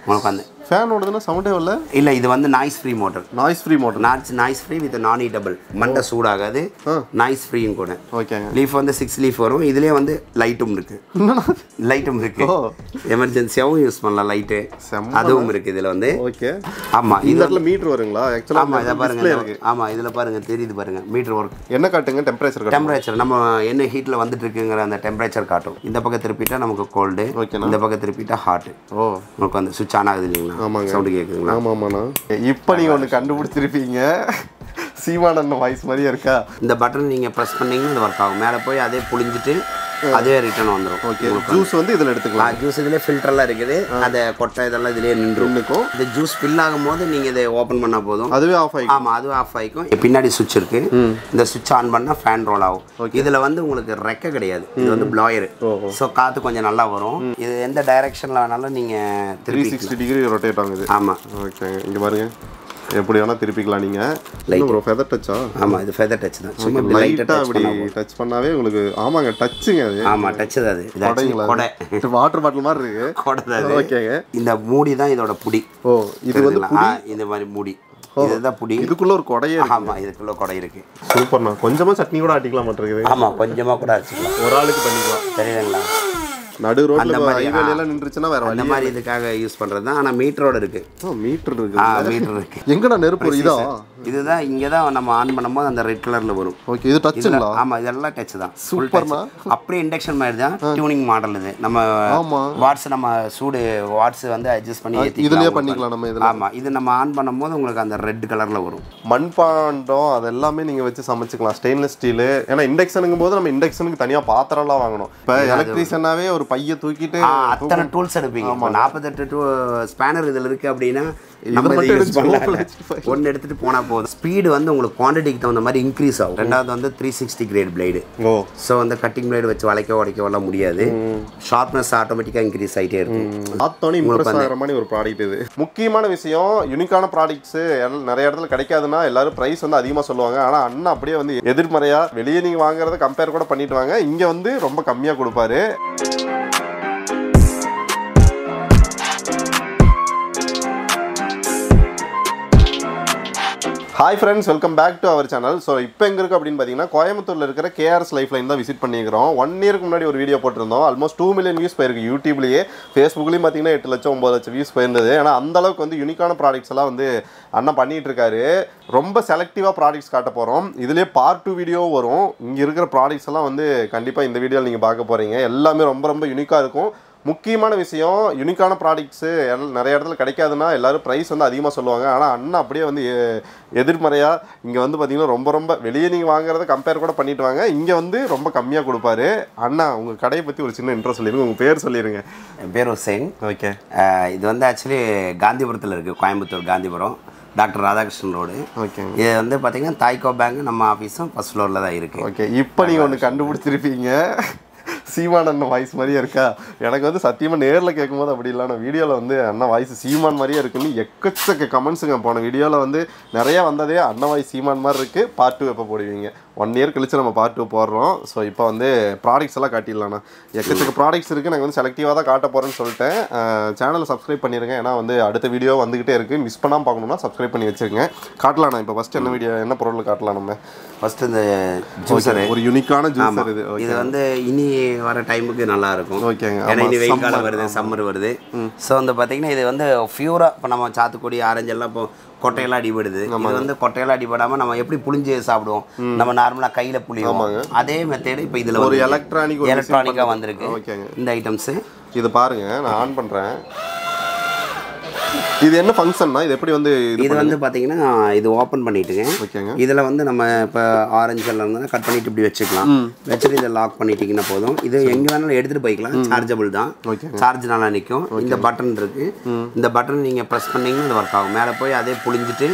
உங்களுக்கு வந்து ஃபேன் ஓடுதுன்னா சவுண்டே வரல இல்லை இது வந்து noise free motor noise free motor noise noise free with non heatable மண்டை சூடாகாது நாய்ஸ் ஃப்ரீயும் கூட ஓகேங்க லீஃப் வந்து சிக்ஸ் லீஃப் வரும் இதுலேயே வந்து லைட்டும் இருக்கு லைட்டும் இருக்கு ஓ. எமர்ஜென்சியாகவும் யூஸ் பண்ணலாம் லைட்டு செம்ம. அதுவும் இருக்கு இதில் வந்து ஓகே ஆமாம் இந்த இது இடத்துல மீட்டர் வருங்களா ஆமாம் இதை ஆக்சுவலாக பாருங்க டிஸ்பிளே இந்த- இருக்கு ஆமா இதில் பாருங்க தெரியுது பாருங்க மீட்டர் ஒர்க் என்ன காட்டுங்க டெம்பரேச்சர் காட்டுங்க டெம்பரேச்சர் நம்ம என்ன ஹீட்டில் வந்துட்டு இருக்குங்கிற அந்த டெம்பரேச்சர் காட்டும் இந்த பக்கம் திருப்பிட்டா நமக்கு கோல்டு ஓகேண்ணா. இந்த பக்கம் திருப்பிட்டா ஹாட் ஓ நமக்கு வந்து சுவிட்ச் ஆன் ஆகுது இல்லைங்களா ஆமாங்க. சவுண்டு கேட்குதுங்களா ஆமா ஆமாண்ணா இப்போ நீங்க ஒன்று கண்டுபிடிச்சிருப்பீங்க சீமானண்ண வாய்ஸ் மாதிரியே இருக்கா இந்த பட்டன் நீங்கள் ப்ரெஸ் பண்ணீங்கன்னா இது ஒர்க் ஆகும் மேலே போய் அதே புளிஞ்சிட்டு அதே ரிட்டர்ன் வந்துடும் ஓகே ஜூஸ் வந்து இதில் எடுத்துக்கலாம் ஜூஸ் இதுலேயே ஃபில்டர்லாம் இருக்குது அந்த கொட்டை இதெல்லாம் இதுலேயே நின்றும் நின்றுக்கும். இந்த ஜூஸ் ஃபில் ஆகும் போது நீங்கள் இதை ஓப்பன் பண்ணால் போதும் அதுவே ஆஃப் ஆகி ஆமாம் அதுவும் ஆஃப் ஆகிக்கும் பின்னாடி சுவிட்ச் இருக்கு இந்த சுவிட்ச் ஆன் பண்ணால் ஃபேன் ரோல் ஆகும் இதில் வந்து உங்களுக்கு ரெக்க கிடையாது இது வந்து ப்ளாயர் ஸோ காற்று கொஞ்சம் நல்லா வரும் இது எந்த டைரக்ஷனில் வேணாலும் நீங்கள் த்ரீ திருப்பி சிக்ஸ்டி டிகிரி ரொட்டேட் ஆகுது ஆமாம் ஓகே இங்க பாருங்க எப்படி வேணா திருப்பிக்கலாம் நீங்க என்ன ப்ரோ ஃபெதர் டச்சா ஆமாம் இது ஃபெதர் டச் தான் சும்மா இப்படி லைட்டாக லைட்டா டச் அப்படி பண்ணா டச் பண்ணாவே உங்களுக்கு ஆமாங்க டச்சுங்க அது ஆமாம் டச் தான் அது இது actually கொடை வாட்டர் பாட்டில் மாதிரி இருக்கு கொடை தான் அது ஓகேங்க இந்த மூடி தான் இதோட புடி ஓ இது வந்து தெரியுதுங்களா? ஆ, இந்த மாதிரி மூடி இதுதான் புடி இதுக்குள்ள ஒரு கொடையே இருக்கு ஆமாம் இதுக்குள்ள கொடை இருக்கு சூப்பர்ண்ணா கொஞ்சமா சட்னி கூட ஆட்டிக்கலாம் மாட்டிருக்குது ஆமாம் கொஞ்சமாக கூட அடிச்சுக்கலாம் ஒரு ஆளுக்கு பண்ணிக்கலாம் தெரியுதுங்களா நடு ரோட்ல அந்த மாதிரி, ஹைவேல எல்லாம் நின்றுச்சுன்னா வேற அந்த வழி மாதிரி இதுக்காக யூஸ் பண்ணுறது தான் ஆனால் மீட்டரோட இருக்கு மீட்டர் ஆ இருக்கு மீட்டர் இருக்கு எங்கடா நெருப்பு ஒரு இதா இதுதான் இங்கே தான் நம்ம ஆன் பண்ணும்போது அந்த ரெட் கலரில் வரும் ஓகே இது டச்சுங்களா ஆமாம் இதெல்லாம் டச் தான் சூப்பர்ண்ணா. அப்படியே இண்டக்ஷன் மாதிரி தான் டியூனிங் மாடல் இது நம்ம ஆமா. வாட்ஸ் நம்ம சூடு வாட்ஸ் வந்து அட்ஜஸ்ட் பண்ணி ஏற்றிக்கலாம் இதுலயே பண்ணிக்கலாம் நம்ம இதுல ஆமாம் இது நம்ம ஆன் பண்ணும்போது உங்களுக்கு அந்த ரெட் கலரில் வரும் மண்பாண்டம் அது எல்லாமே நீங்க வச்சு சமைச்சுக்கலாம் ஸ்டெயின்லெஸ் ஸ்டீலு ஏன்னா இண்டக்ஷனுங்கும் போது நம்ம இண்டக்ஷனுக்கு தனியா பாத்திரம்லாம் வாங்கணும் இப்போ எலக்ட்ரீஷியனாவே ஒரு பைய தூக்கிட்டு ஆ, அத்தனை டூல்ஸ் எடுப்பீங்க இப்போ நாற்பத்தெட்டு டூ ஸ்பேனர் இதில் இருக்குது அப்படின்னா நம்ம மட்டும் இதை யூஸ் எடுத்து பண்ணலாம் ஓப்பன் வச்சுட்டு ஒன்று எடுத்துகிட்டு போனால் போதும் ஸ்பீடு வந்து உங்களுக்கு குவான்டிட்டிக்கு தகுந்த மாதிரி இன்க்ரீஸ் ஆகும் ரெண்டாவது வந்து த்ரீ சிக்ஸ்டி கிரேட் பிளேடு ஓ ஸோ வந்து கட்டிங் பிளேடு வச்சு வளைக்க உடைக்கவெல்லாம் முடியாது ஷார்ப்னஸ் ஆட்டோமேட்டிக்காக இன்க்ரீஸ் ஆகிட்டே இருக்கும் பார்த்தோன்னே இம்ப்ரெஸ் ஆகிற மாதிரி ஒரு ப்ராடக்ட் இது முக்கியமான விஷயம் யூனிக்கான ப்ராடக்ட்ஸ் நிறைய இடத்துல கிடைக்காதுன்னா எல்லாரும் ப்ரைஸ் வந்து அதிகமாக சொல்லுவாங்க ஆனால் அண்ணா அப்படியே வந்து எதிர்மறையா வெளியே நீங்கள் வாங்குறத கம்பேர் கூட பண்ணிட்டு வாங்க இங்கே வந்து ரொம்ப கம்மியாக கொடுப்பாரு hi friends welcome back to our channel so இப்போ எங்கே இருக்குது அப்படின்னு பார்த்தீங்கன்னா கோயம்புத்தூரில் இருக்கிற கேஆர்எஸ் லைஃப் லைன் தான் விசிட் பண்ணியிருக்கிறோம் ஒன் இயருக்கு முன்னாடி ஒரு வீடியோ போட்டிருந்தோம் ஆல்மோஸ்ட் டூ மில்லியன் வியூஸ் போயிருக்கு யூடியூப்லேயே ஃபேஸ்புக்லேயும் பார்த்தீங்கன்னா எட்டு லட்சம் ஒம்பது லட்சம் வியூஸ் போயிருந்தது ஏன்னா அந்த அளவுக்கு வந்து யூனிக்கான ப்ராடக்ட்ஸ் எல்லாம் வந்து அண்ணன் பண்ணிட்டு இருக்காரு ரொம்ப செலக்டிவாக ப்ராடக்ட்ஸ் காட்ட போகிறோம் இதுலேயே பார்ட் டூ வீடியோ வரும் இங்கே இருக்கிற ப்ராடக்ட்ஸ் எல்லாம் வந்து கண்டிப்பாக இந்த வீடியோவில் நீங்கள் பார்க்க போகிறீங்க எல்லாமே ரொம்ப ரொம்ப யூனிக்காக இருக்கும் முக்கியமான விஷயம் யூனிக்கான ப்ராடக்ட்ஸு நிறைய இடத்துல கிடைக்காதுன்னா எல்லாரும் ப்ரைஸ் வந்து அதிகமாக சொல்லுவாங்க ஆனால் அண்ணா அப்படியே வந்து எ- எதிர்மறையா இங்கே வந்து பார்த்தீங்கன்னா ரொம்ப ரொம்ப வெளியே நீங்கள் வாங்குறத கம்பேர் கூட பண்ணிட்டு வாங்க இங்கே வந்து ரொம்ப கம்மியாக கொடுப்பாரு அண்ணா உங்கள் கடையை பற்றி ஒரு சின்ன இன்ட்ரெஸ்ட் சொல்லிடுங்க உங்கள் பேர் சொல்லிடுங்க என் பேர் ஹுசைன் ஓகே அஹ் இது வந்து ஆக்சுவலி காந்திபுரத்தில் இருக்குது Coimbatore Gandhipuram doctor Radhakrishnan road okay இது வந்து பார்த்தீங்கன்னா தாய்கோ பேங்க் நம்ம ஆஃபீஸும் ஃபர்ஸ்ட் ஃப்ளோரில் தான் இருக்குது ஓகே இப்போ நீங்கள் ஒன்று கண்டுபிடிச்சிருப்பீங்க சீமான் அண்ணன் வாய்ஸ் மாதிரியே இருக்கா எனக்கு வந்து சத்தியமாக நேரில் கேட்கும்போது அப்படி இல்லை நான் வீடியோவில் வந்து அண்ணன் வாய்ஸ் சீமான் மாதிரியே இருக்குன்னு எக்கச்சக்க கமெண்ட்ஸுங்க போன வீடியோவில் வந்து நிறையா வந்ததே அண்ணன் வாய்ஸ் சீமான் மாதிரி இருக்குது பார்ட் டூ எப்போ போடுவீங்க ஒன் இயர் கழிச்சு நம்ம பார்ட் டூ போடுறோம் ஸோ இப்போ வந்து ப்ராடக்ட்ஸ் எல்லாம் காட்டிடலாண்ணா எக்கச்சக்க ப்ராடக்ட்ஸ் இருக்குது நாங்கள் வந்து செலக்டிவாக தான் காட்ட போகிறேன்னு சொல்லிட்டேன் சேனலை சப்ஸ்கிரைப் பண்ணிடுங்க ஏன்னா வந்து அடுத்த வீடியோ வந்துகிட்டே இருக்குது மிஸ் பண்ணாமல் பார்க்கணுன்னா சப்ஸ்கிரைப் பண்ணி வச்சுருங்க காட்டலாண்ணா இப்போ ஃபஸ்ட் என்ன வீடியோ என்ன பொருள் காட்டலாம் நம்ம ஃபர்ஸ்ட் இந்த ஜூஸரு ஒரு யூனிக்கான ஜூஸர் இது இது வந்து இனி வர டைமுக்கு நல்லா இருக்கும் ஓகேங்க ஏன்னா ஆமா, இனி வெயில் காலம் summer, வருது சம்மர் வருது ஸோ வந்து பார்த்தீங்கன்னா இது வந்து ஃபியூரா இப்போ நம்ம சாத்துக்குடி ஆரஞ்சு எல்லாம் இப்போ கொட்டையெல்லாம் அடிபடுது இது வந்து கொட்டையெல்லாம் அடிபடாம நம்ம எப்படி புளிஞ்சு சாப்பிடுவோம் நம்ம நார்மலா கையில புளியும் அதே மெத்தேடு இப்போ இதுல ஒரு வந்து எலக்ட்ரானிக் ஒரு எலக்ட்ரானிக்கா வந்திருக்கு ஓகேங்க இந்த ஐட்டம்ஸ் இது பாருங்க நான் ஆன் பண்றேன் இது என்ன ஃபங்க்ஷன்னா இது எப்படி வந்து இது இது வந்து பாத்தீங்கன்னா இது ஓப்பன் பண்ணிட்டுங்க ஓகேங்க இதுல வந்து நம்ம இப்போ ஆரஞ்சு எல்லாம் இருந்தால் கட் பண்ணிட்டு இப்படி வச்சுக்கலாம் வச்சுட்டு இதை லாக் பண்ணிட்டீங்கன்னா போதும் இது எங்க வேணாலும் எடுத்துட்டு போய்க்கலாம் சார்ஜபிள் தான் ஓகேங்க. சார்ஜ் நல்லா நிற்கும் இந்த பட்டன் இருக்கு இந்த பட்டன் நீங்க ப்ரெஸ் பண்ணீங்கன்னா இது ஒர்க் ஆகும் மேலே போய் அதே புளிஞ்சிட்டு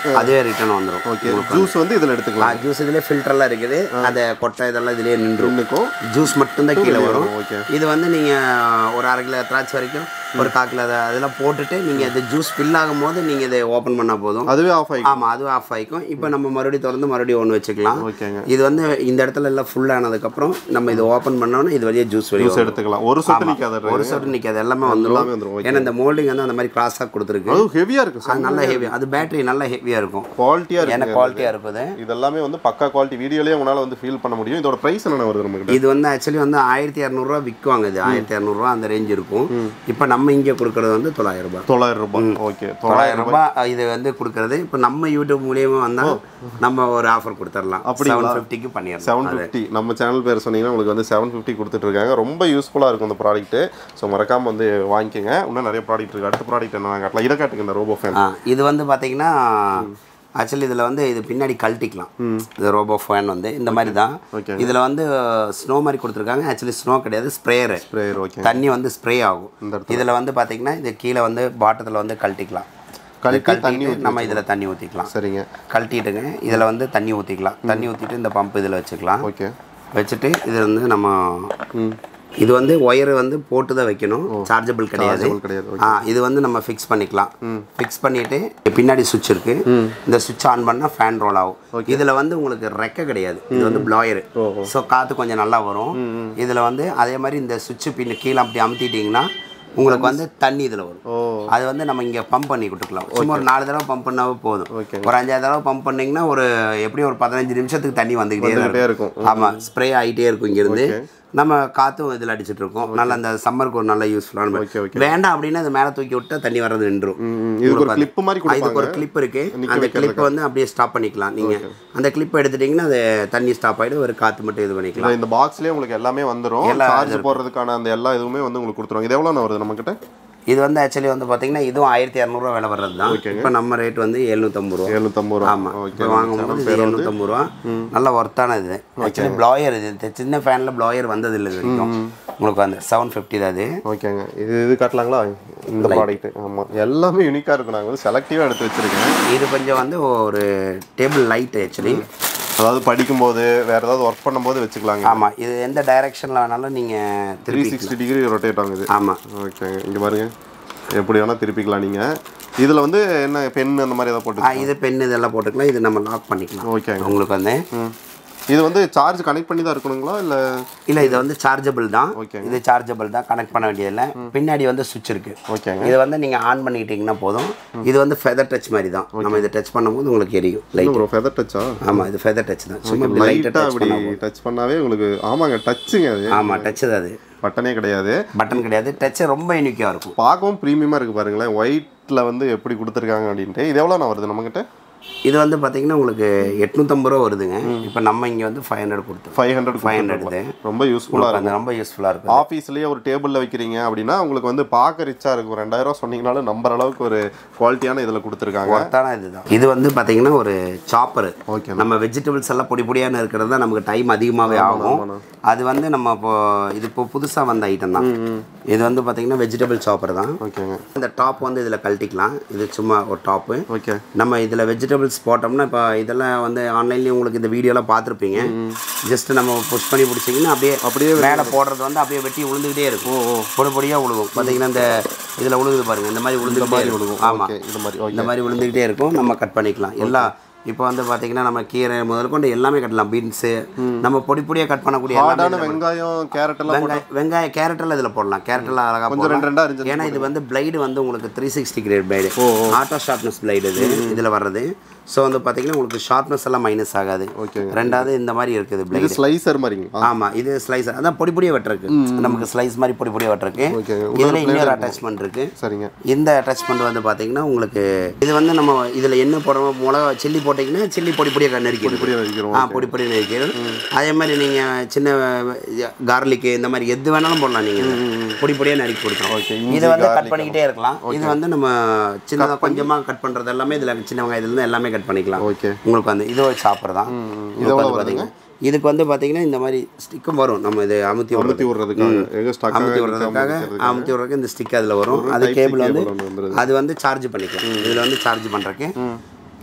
அதுவே ரிட்டர்ன் வந்துடும் ஓகே ஜூஸ் வந்து இதில் எடுத்துக்கலாம் ஜூஸ் இதுலேயே ஃபில்டர்லாம் இருக்குது அந்த கொட்டை இதெல்லாம் இதுலேயே நின்றும் இன்னுக்கும் ஜூஸ் மட்டும்தான் கீழே வரும் ஓகே இது வந்து நீங்கள் ஒரு அரை கிலோ திராட்சை வரைக்கும் ஒரு கால் கிலோ அதை அதெல்லாம் போட்டுட்டு நீங்கள் இது ஜூஸ் ஃபில் ஆகும் போது நீங்கள் இதை ஓப்பன் பண்ணால் போதும் அதுவே ஆஃப் ஆகி ஆமாம் அதுவும் ஆஃப் ஆகிக்கும் இப்போ நம்ம மறுபடியும் திறந்து மறுபடியும் ஒன்று வச்சுக்கலாம் ஓகேங்க இது வந்து இந்த இடத்துல எல்லாம் ஃபுல் ஆனதுக்கப்புறம் நம்ம இது ஓப்பன் பண்ணோன்னா இது வழியாக ஜூஸ் வெளியே ஜூஸ் எடுத்துக்கலாம் ஒரு சொட்டு நிற்காத ஒரு சொட்டு நிற்காது எல்லாமே எல்லாமே வந்துடும் வந்துரும், okay. ஏன்னா இந்த மோல்டிங் வந்து அந்த மாதிரி கிராஸாக கொடுத்துருக்கு அது ஹெவியாக இருக்கு சார் அது நல்ல ஹெவி அது பேட்டரி நல்ல ஹெவியாக இருக்கும் குவாலிட்டியாக ஏன்னா இருக்கு குவாலிட்டியாக இருக்குது இதெல்லாமே வந்து பக்கா குவாலிட்டி வீடியோலேயே உங்களால் வந்து ஃபீல் பண்ண முடியும் இதோட ப்ரைஸ் என்ன வருது நமக்கு இது வந்து ஆக்சுவலி வந்து ஆயிரத்தி இரநூறுவா விற்குவாங்க இது ஆயிரத்தி இரநூறுவா அந்த ரேஞ்ச் இருக்கும் இப்போ நம்ம இங்கே கொடுக்குறது வந்து தொள்ளாயிரம் ரூபாய் தொள்ளாயிரம் ரூபாய் ஓகே தொள்ளாயிரம் தொள்ளாயிரம் ரூபாய் இது வந்து கொடுக்குறது இப்போ நம்ம யூடியூப் மூலியமா வந்தால் நம்ம ஒரு ஆஃபர் கொடுத்துடலாம் செவன் ஃபிஃப்டிக்கு பண்ணிடலாம் செவன் ஃபிஃப்டி நம்ம சேனல் பேர் சொன்னீங்கன்னா உங்களுக்கு வந்து செவன் ஃபிஃப்டி கொடுத்துட்ருக்காங்க ரொம்ப யூஸ்ஃபுல்லாக இருக்கும் இந்த ப்ராடக்ட்டு ஸோ மறக்காமல் வந்து வாங்கிக்கோங்க இன்னும் நிறைய ப்ராடக்ட் இருக்குது அடுத்த ப்ராடக்ட் என்ன காட்டலாம் இதை காட்டுங்க இந்த ரோபோ ஃபேன் ஆ இது வந்து பார்த்தீங்கன்னா ஆக்சுவலி இதில் வந்து இது பின்னாடி கழட்டிக்கலாம் இது ரோபோ ஃபேன் வந்து இந்த மாதிரி தான் Okay. இதில் வந்து ஸ்னோ மாதிரி கொடுத்துருக்காங்க ஆக்சுவலி ஸ்னோ கிடையாது ஸ்ப்ரேயரு ஸ்ப்ரேயர் ஓகே தண்ணி வந்து ஸ்ப்ரே ஆகும் இந்த இதில் வந்து பார்த்தீங்கன்னா இது கீழே வந்து பாட்டத்தில் வந்து கழட்டிக்கலாம் கழட்டி தண்ணி கழட்டிட்டு நம்ம இதில் தண்ணி ஊற்றிக்கலாம் சரிங்க கழட்டிட்டுங்க இதில் வந்து தண்ணி ஊற்றிக்கலாம் தண்ணி ஊற்றிட்டு இந்த பம்ப் இதில் வச்சுக்கலாம் ஓகே வச்சுட்டு இது வந்து நம்ம ம் இது வந்து ஒயர் வந்து போட்டு தான் வைக்கணும் சார்ஜபிள் கிடையாது Chargeable கிடையாது ஆ இது வந்து நம்ம ஃபிக்ஸ் பண்ணிக்கலாம் ஃபிக்ஸ் பண்ணிட்டு பின்னாடி சுவிட்ச் இருக்கு இந்த சுவிட்ச் ஆன் பண்ணா ஃபேன் ரோல் ஆகும் இதுல வந்து உங்களுக்கு ரெக்க கிடையாது இது வந்து ப்ளாயர் ஸோ காத்து கொஞ்சம் நல்லா வரும் இதுல வந்து அதே மாதிரி இந்த சுவிட்ச் பின்ன கீழே அப்படி அமுத்திட்டீங்கன்னா உங்களுக்கு வந்து தண்ணி இதில் வரும் ஓ அது வந்து நம்ம இங்கே பம்ப் பண்ணி கொடுத்துக்கலாம் சும்மா ஒரு நாலு தடவை பம்ப் பண்ணாவே போதும் Okay. ஒரு அஞ்சாறு தடவை பம்ப் பண்ணீங்கன்னா ஒரு எப்படியும் ஒரு பதினஞ்சு நிமிஷத்துக்கு தண்ணி வந்துக்கிட்டே தான் வந்துகிட்டே இருக்கும் இருக்கும் ஆமாம் ஸ்ப்ரே ஆகிட்டே இருக்கும் இங்கேருந்து நம்ம காற்றும் இதில் அடிச்சிட்டு இருக்கோம் நல்ல அந்த சம்மருக்கு ஒரு நல்ல யூஸ்ஃபுல்லான Okay, okay. வேண்டாம் அப்படின்னா அது மேலே தூக்கி விட்டா தண்ணி வர்றது நின்றும் ம், ம். இதுக்கு ஒரு கிளிப்பு மாதிரி ஆ, இதுக்கு கொடுப்பாங்க ஒரு கிளிப் இருக்கு அந்த கிளிப் வந்து அப்படியே ஸ்டாப் பண்ணிக்கலாம் நீங்க அந்த கிளிப் எடுத்துட்டீங்கன்னா அது தண்ணி ஸ்டாப் ஆயிடும் ஒரு காத்து மட்டும் இது பண்ணிக்கலாம் இந்த பாக்ஸ்லயே உங்களுக்கு எல்லாமே வந்துரும் எல்லா சார்ஜ் போடுறதுக்கான அந்த எல்லா இதுவுமே வந்து உங்களுக்கு கொடுத்துருவாங்க இது எவ்வளோ வருது நம்மக்கிட்ட இது வந்து ஆக்சுவலி வந்து பாத்தீங்கன்னா இதுவும் ஆயிரத்தி இரநூறுவா விலை வர்றது தான் இப்போ நம்ம ரேட் வந்து எழுநூத்தம்பது ரூபா எழுநூத்தம்பது ரூபா ஆமா ஓகே இப்போ வாங்கும்போது இது எழுநூத்தம்பது ரூபா நல்ல ஒர்த்தான இது ஆக்சுவலி ப்ளாயர் இது இந்த சின்ன ஃபேனில் ப்ளாயர் வந்தது இல்லை இது வரைக்கும் உங்களுக்கு வந்து செவன் ஃபிஃப்டி தான் அது ஓகேங்க இது இது காட்டலாங்களா இந்த ப்ராடக்ட் ஆமாம் எல்லாமே யூனிக்காக இருக்கும் நாங்கள் வந்து செலக்டிவாக எடுத்து வச்சிருக்கேன் இது கொஞ்சம் வந்து ஒரு டேபிள் லைட் ஆக்சுவலி அதாவது படிக்கும்போது வேற ஏதாவது ஒர்க் பண்ணும்போது வச்சுக்கலாங்க ஆமா இது எந்த டைரக்ஷனில் வேணாலும் நீங்க த்ரீ திருப்பி சிக்ஸ்டி டிகிரி ரொட்டேட் ஆகுது ஆமா ஓகேங்க இங்கே பாருங்க எப்படி வேணால் திருப்பிக்கலாம் நீங்கள் இதில் வந்து என்ன பென் அந்த மாதிரி ஏதாவது போட்டு ஆ இது பென் இதெல்லாம் போட்டுக்கலாம் இது நம்ம லாக் பண்ணிக்கலாம் ஓகேங்க உங்களுக்கு வந்து ம் இது வந்து சார்ஜ் கனெக்ட் பண்ணி தான் இருக்கணுங்களா இல்லை இல்ல இது வந்து சார்ஜபிள் தான் ஓகேங்க. இது சார்ஜபிள் தான் கனெக்ட் பண்ண வேண்டியதில்லை பின்னாடி வந்து சுவிட்ச் இருக்கு ஓகேங்க இது வந்து நீங்க ஆன் பண்ணிக்கிட்டீங்கன்னா போதும் இது வந்து ஃபெதர் டச் மாதிரி தான் நம்ம இதை டச் பண்ணும்போது உங்களுக்கு எரியும் லைட் ப்ரோ ஃபெதர் டச்சா ஆமா இது ஃபெதர் டச் தான் சும்மா இப்படி லைட்டாக லைட்டாக டச் அப்படி பண்ண டச் பண்ணாவே உங்களுக்கு ஆமாங்க டச்சுங்க அது ஆமா டச் தான் அது பட்டனே கிடையாது பட்டன் கிடையாது டச் ரொம்ப யூனிக்காக இருக்கும் பார்க்கவும் ப்ரீமியமாக இருக்குது பாருங்களேன் ஒயிட்டில் வந்து எப்படி கொடுத்துருக்காங்க அப்படின்ட்டு இது எவ்வளோ நான் வருது நம்மக்கிட்ட இது வந்து பார்த்தீங்கன்னா உங்களுக்கு எட்நூத்தம்பது ரூபா வருதுங்க இப்போ நம்ம இங்கே வந்து ஃபைவ் ஹண்ட்ரட் கொடுத்தோம் ஃபைவ் ஹண்ட்ரட் ஃபைவ் ஹண்ட்ரட் இது ரொம்ப யூஸ்ஃபுல்லாக உங்களுக்கு அந்த ரொம்ப யூஸ்ஃபுல்லாக இருக்கும் ஆஃபீஸ்லேயே ஒரு டேபிளில் வைக்கிறீங்க அப்படின்னா உங்களுக்கு வந்து பார்க்க ரிச்சாக இருக்கும் ரெண்டாயிரம் சொன்னீங்கனாலும் நம்புற அளவுக்கு ஒரு குவாலிட்டியான இதில் கொடுத்துருக்காங்க ஒர்த்தான இதுதான் இது வந்து பார்த்தீங்கன்னா ஒரு சாப்பர் ஓகே நம்ம வெஜிடபிள்ஸ் எல்லாம் பொடி பொடியான இருக்கிறது தான் நமக்கு டைம் அதிகமாகவே ஆகும் அது வந்து நம்ம இப்போ இது இப்போ புதுசாக வந்த ஐட்டம் தான் இது வந்து பார்த்தீங்கன்னா வெஜிடபிள் சாப்பர் தான் ஓகேங்க இந்த டாப் வந்து இதில் கழட்டிக்கலாம் இது சும்மா ஒரு டாப்பு ஓகே நம்ம இதில் வெஜிடபிள்ஸ் போட்டோம்னா இப்போ இதெல்லாம் வந்து ஆன்லைன்லேயும் உங்களுக்கு இந்த வீடியோலாம் பார்த்துருப்பீங்க ஜஸ்ட் நம்ம புஷ் பண்ணி பிடிச்சிங்கன்னா அப்படியே அப்படியே மேலே போடுறது வந்து அப்படியே வெட்டி விழுந்துக்கிட்டே இருக்கும் பொடி பொடியாக விழுகும் பார்த்தீங்கன்னா இந்த இதில் விழுகுது பாருங்க இந்த மாதிரி விழுந்துக்கிட்டே இருக்கும் ஆமாம் ஓகே இந்த மாதிரி ஓகே இந்த மாதிரி விழுந்துக்கிட்டே இருக்கும் நம்ம கட் பண்ணிக்கலாம் எல்லா இப்போ வந்து பார்த்தீங்கன்னா நம்ம கீரை முதல் கொண்டு எல்லாமே கட்டலாம் பீன்ஸு நம்ம பொடி பொடியாக கட் பண்ணக்கூடிய எல்லாமே ஹார்டான வெங்காயம் கேரட் எல்லாம் வெங்காயம் வெங்காயம் கேரட் எல்லாம் இதில் போடலாம் கேரட் எல்லாம் அழகாக கொஞ்சம் ரெண்டு ரெண்டா அரிஞ்சு ஏன்னா இது வந்து பிளைடு வந்து உங்களுக்கு three sixty grade blade auto sharpness blade இது இதில் வர்றது ஸோ வந்து பார்த்தீங்கன்னா உங்களுக்கு ஷார்ப்னஸ் எல்லாம் மைனஸ் ஆகாது ஓகேங்க. ரெண்டாவது இந்த மாதிரி இருக்குது இது பிளைடு ஸ்லைசர் மாதிரிங்க ஆமா இது ஸ்லைஸ் அதான் பொடி பொடியாக வெட்டுறக்கு நமக்கு ஸ்லைஸ் மாதிரி பொடி பொடியாக வெட்டுறக்கு ஓகேங்க. இதில் இன்னொரு அட்டாச்மெண்ட் இருக்கு சரிங்க இந்த அட்டாச்மெண்ட் வந்து பார்த்தீங்கன்னா உங்களுக்கு இது வந்து நம்ம இதில் என்ன போடுறோம் மிளகா சில்லி போட்டிங்கன்னா சில்லி பொடி பொடியாக நறுக்கிடும் இப்படியே வைக்கிறோம் ஆ பொடி பொடி நறுக்கிடும் அதே மாதிரி நீங்கள் சின்ன கார்லிக்கு இந்த மாதிரி எது வேணாலும் போடலாம் நீங்கள் பொடி பொடியாக நறுக்கி கொடுத்துரும் ஓகே இது வந்து கட் பண்ணிக்கிட்டே இருக்கலாம் இது வந்து நம்ம சின்னதாக கொஞ்சமாக கட் பண்ணுறது எல்லாமே இதில் சின்ன வெங்காயத்துலேருந்து எல்லாமே கட் பண்ணிக்கலாம் ஓகே உங்களுக்கு வந்து இது ஒரு சாப்பிட்றது தான் உங்களுக்கு வந்து பார்த்தீங்கன்னா இதுக்கு வந்து பார்த்தீங்கன்னா இந்த மாதிரி ஸ்டிக்கும் வரும் நம்ம இது அமுத்தி விடுறது அமுத்தி விடுறதுக்காக எங்க ஸ்டாக் அமுத்தி விடுறதுக்காக அமுத்தி விடுறதுக்கு இந்த ஸ்டிக் அதில் வரும் அது கேபிள் வந்து ஒன்று வந்துருது அது வந்து சார்ஜ் பண்ணிக்கலாம் இதில் வந்து சார்ஜ் பண்ணுறக்கு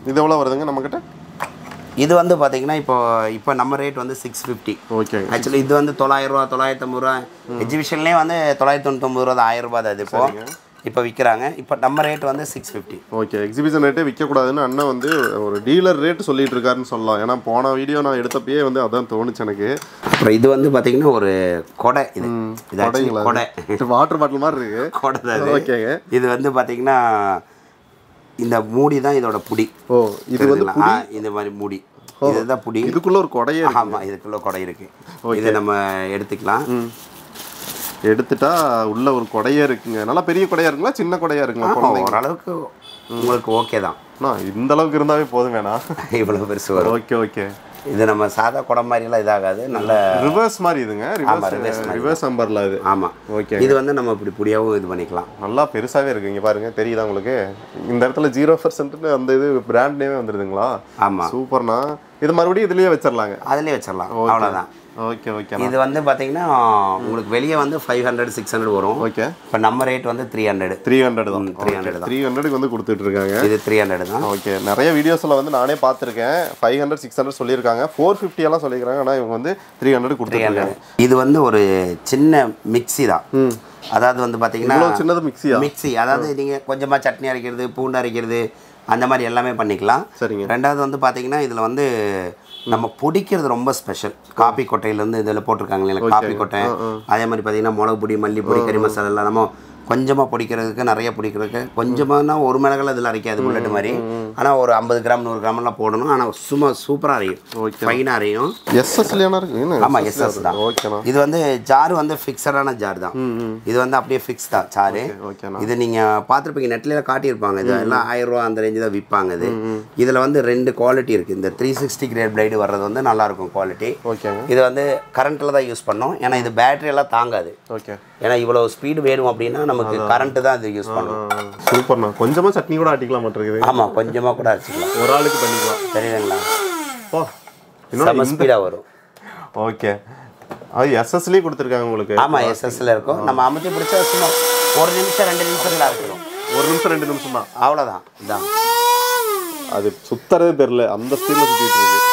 இது எவ்வளோ வருதுங்க நம்மக்கிட்ட இது வந்து பார்த்தீங்கன்னா இப்போ இப்போ நம்ம ரேட் வந்து சிக்ஸ் ஃபிஃப்டி ஓகேங்க ஆக்சுவலி இது வந்து தொள்ளாயிரம் ரூபா தொள்ளாயிரத்தி ஐம்பது ரூபா எக்ஸிபிஷன்லேயே வந்து தொள்ளாயிரத்தி தொண்ணூத்தொம்பது ரூபா தான் ஆயிரம் ரூபாய் தான் அது இப்போ இப்போ விற்கிறாங்க இப்போ நம்ம ரேட் வந்து சிக்ஸ் ஃபிஃப்டி ஓகே எக்ஸிபிஷன் ரேட்டே விற்கக்கூடாதுன்னு அண்ணன் வந்து ஒரு டீலர் ரேட் சொல்லிட்டு இருக்காருன்னு சொல்லலாம் ஏன்னா போன வீடியோ நான் எடுத்தப்பயே வந்து அதான் தோணுச்சு எனக்கு அப்புறம் இது வந்து பார்த்தீங்கன்னா ஒரு கொடை இது இது actually கொடை வாட்டர் பாட்டில் மாதிரி இருக்கு கொடை தான் இது. ஓகேங்க இது வந்து பார்த்தீங்கன்னா இந்த மூடி தான் இதோட புடி ஓ இது வந்து தெரியுதுங்களா? ஆ, இந்த மாதிரி மூடி இதுதான் புடி இதுக்குள்ள ஒரு கொடையே இருக்கு. ஆமாம் இதுக்குள்ள கொடை இருக்கு இதை நம்ம எடுத்துக்கலாம் எடுத்துட்டா உள்ள ஒரு கொடையே இருக்குங்க நல்லா பெரிய கொடையா இருக்குங்களா சின்ன கொடையா இருக்குங்களா குழந்தைங்க ஓரளவுக்கு உங்களுக்கு ஓகே தான் அண்ணா, இந்த அளவுக்கு இருந்தாவே போதும் வேணா இவ்வளோ பெருசு வரும் ஓகே ஓகே இது நம்ம சாதா குடம் மாதிரிலாம் இதாகாது நல்ல ரிவர்ஸ் மாதிரி இதுங்க ரிவர்ஸ் ரிவர்ஸ் நம்பர்ல இது ஆமாம் ஓகே இது வந்து நம்ம இப்படி புடியாவும் இது பண்ணிக்கலாம் நல்லா பெருசாவே இருக்கு இங்க பாருங்க தெரியுதா உங்களுக்கு இந்த இடத்துல ஜீரோ பர்சன்ட்னு அந்த இது பிராண்ட் நேமே வந்துருதுங்களா ஆமாம் சூப்பர்ண்ணா இது மறுபடியும் இதுலயே வச்சிடலாங்க அதுலேயே வச்சிடலாம் அவ்வளோதான் ஓகே ஓகே இது வந்து பார்த்தீங்கன்னா உங்களுக்கு வெளியே வந்து ஃபைவ் ஹண்ட்ரட் சிக்ஸ் ஹண்ட்ரட் வரும் ஓகே இப்போ நம்ம ரேட் வந்து த்ரீ ஹண்ட்ரட் த்ரீ ஹண்ட்ரட் தான் த்ரீ ஹண்ட்ரட் தான் த்ரீ ஹண்ட்ரடுக்கு வந்து கொடுத்துட்டு இருக்காங்க இது த்ரீ ஹண்ட்ரட் தான் ஓகே நிறைய வீடியோஸில் வந்து நானே பார்த்துருக்கேன் ஃபைவ் ஹண்ட்ரட் சிக்ஸ் ஹண்ட்ரட் சொல்லியிருக்காங்க ஃபோர் ஃபிஃப்டி எல்லாம் சொல்லியிருக்காங்க ஆனால் இவங்க வந்து த்ரீ ஹண்ட்ரட் கொடுத்துருக்காங்க இது வந்து ஒரு சின்ன மிக்ஸி தான் அதாவது வந்து பார்த்தீங்கன்னா இவ்வளோ சின்னது மிக்ஸியா மிக்ஸி அதாவது நீங்கள் கொஞ்சமாக சட்னி அரைக்கிறது பூண்டு அரைக்கிறது அந்த மாதிரி எல்லாமே பண்ணிக்கலாம் சரிங்க ரெண்டாவது வந்து பார்த்தீங்கன்னா இதில் வந்து நம்ம பொடிக்கிறது ரொம்ப ஸ்பெஷல் காப்பி கொட்டையிலேருந்து இதில் போட்டிருக்காங்க இல்லைங்களா காப்பி கொட்டை அதே மாதிரி பார்த்தீங்கன்னா மிளகு பொடி மல்லி பொடி கறி மசாலா எல்லாம் நம்ம கொஞ்சமாக பொடிக்கிறதுக்கு நிறைய பொடிக்கிறதுக்கு கொஞ்சமானா ஒரு மிளகால இதில் அரைக்காது புல்லட் மாதிரி ஆனால் ஒரு ஐம்பது கிராம் நூறு கிராமெல்லாம் போடணும் ஆனால் சும்மா சூப்பராக அரையும் ஃபைனாக அரையும் எஸ்எஸ்லியானா இருக்கு என்ன ஆமாம் எஸ்எஸ் தான் ஓகேண்ணா இது வந்து ஜார் வந்து ஃபிக்ஸடான ஜார் தான் இது வந்து அப்படியே ஃபிக்ஸ் தான் சாரு ஓகேண்ணா இது நீங்கள் பார்த்துருப்பீங்க நெட்ல காட்டியிருப்பாங்க இது எல்லாம் ஆயிரம் ரூபா அந்த ரேஞ்சு தான் விற்பாங்க இது இதில் வந்து ரெண்டு குவாலிட்டி இருக்குது இந்த த்ரீ சிக்ஸ்டி கிரேட் பிளைடு வர்றது வந்து நல்லா இருக்கும் குவாலிட்டி ஓகேங்க இது வந்து கரண்ட்டில் தான் யூஸ் பண்ணோம் ஏன்னா இது பேட்டரி எல்லாம் தாங்காது ஓகே ஏன்னா இவ்வளோ ஸ்பீடு வேணும் அப்படின்னா நமக்கு கரண்ட்டு தான் இது யூஸ் பண்ணணும் சூப்பர்ண்ணா கொஞ்சமாக சட்னி கூட ஆட்டிக்கலாம் மாட்டிருக்குது ஆமாம் கொஞ்சமாக கூட அடிச்சுக்கலாம் ஒரு ஆளுக்கு பண்ணிக்கலாம் தெரியுதுங்களா ஓ செம்ம ஸ்பீடாக வரும் ஓகே அது எஸ்எஸ்லேயே கொடுத்துருக்காங்க உங்களுக்கு ஆமாம் எஸ்எஸ்ல இருக்கும் நம்ம அமைச்சு பிடிச்சா சும்மா ஒரு நிமிஷம் ரெண்டு நிமிஷத்தில் அரைச்சிடும் ஒரு நிமிஷம் ரெண்டு நிமிஷம் தான் அவ்வளோதான் இதான் அது சுத்தறதே தெரில அந்த ஸ்பீடில் சுற்றிட்டு இருக்கு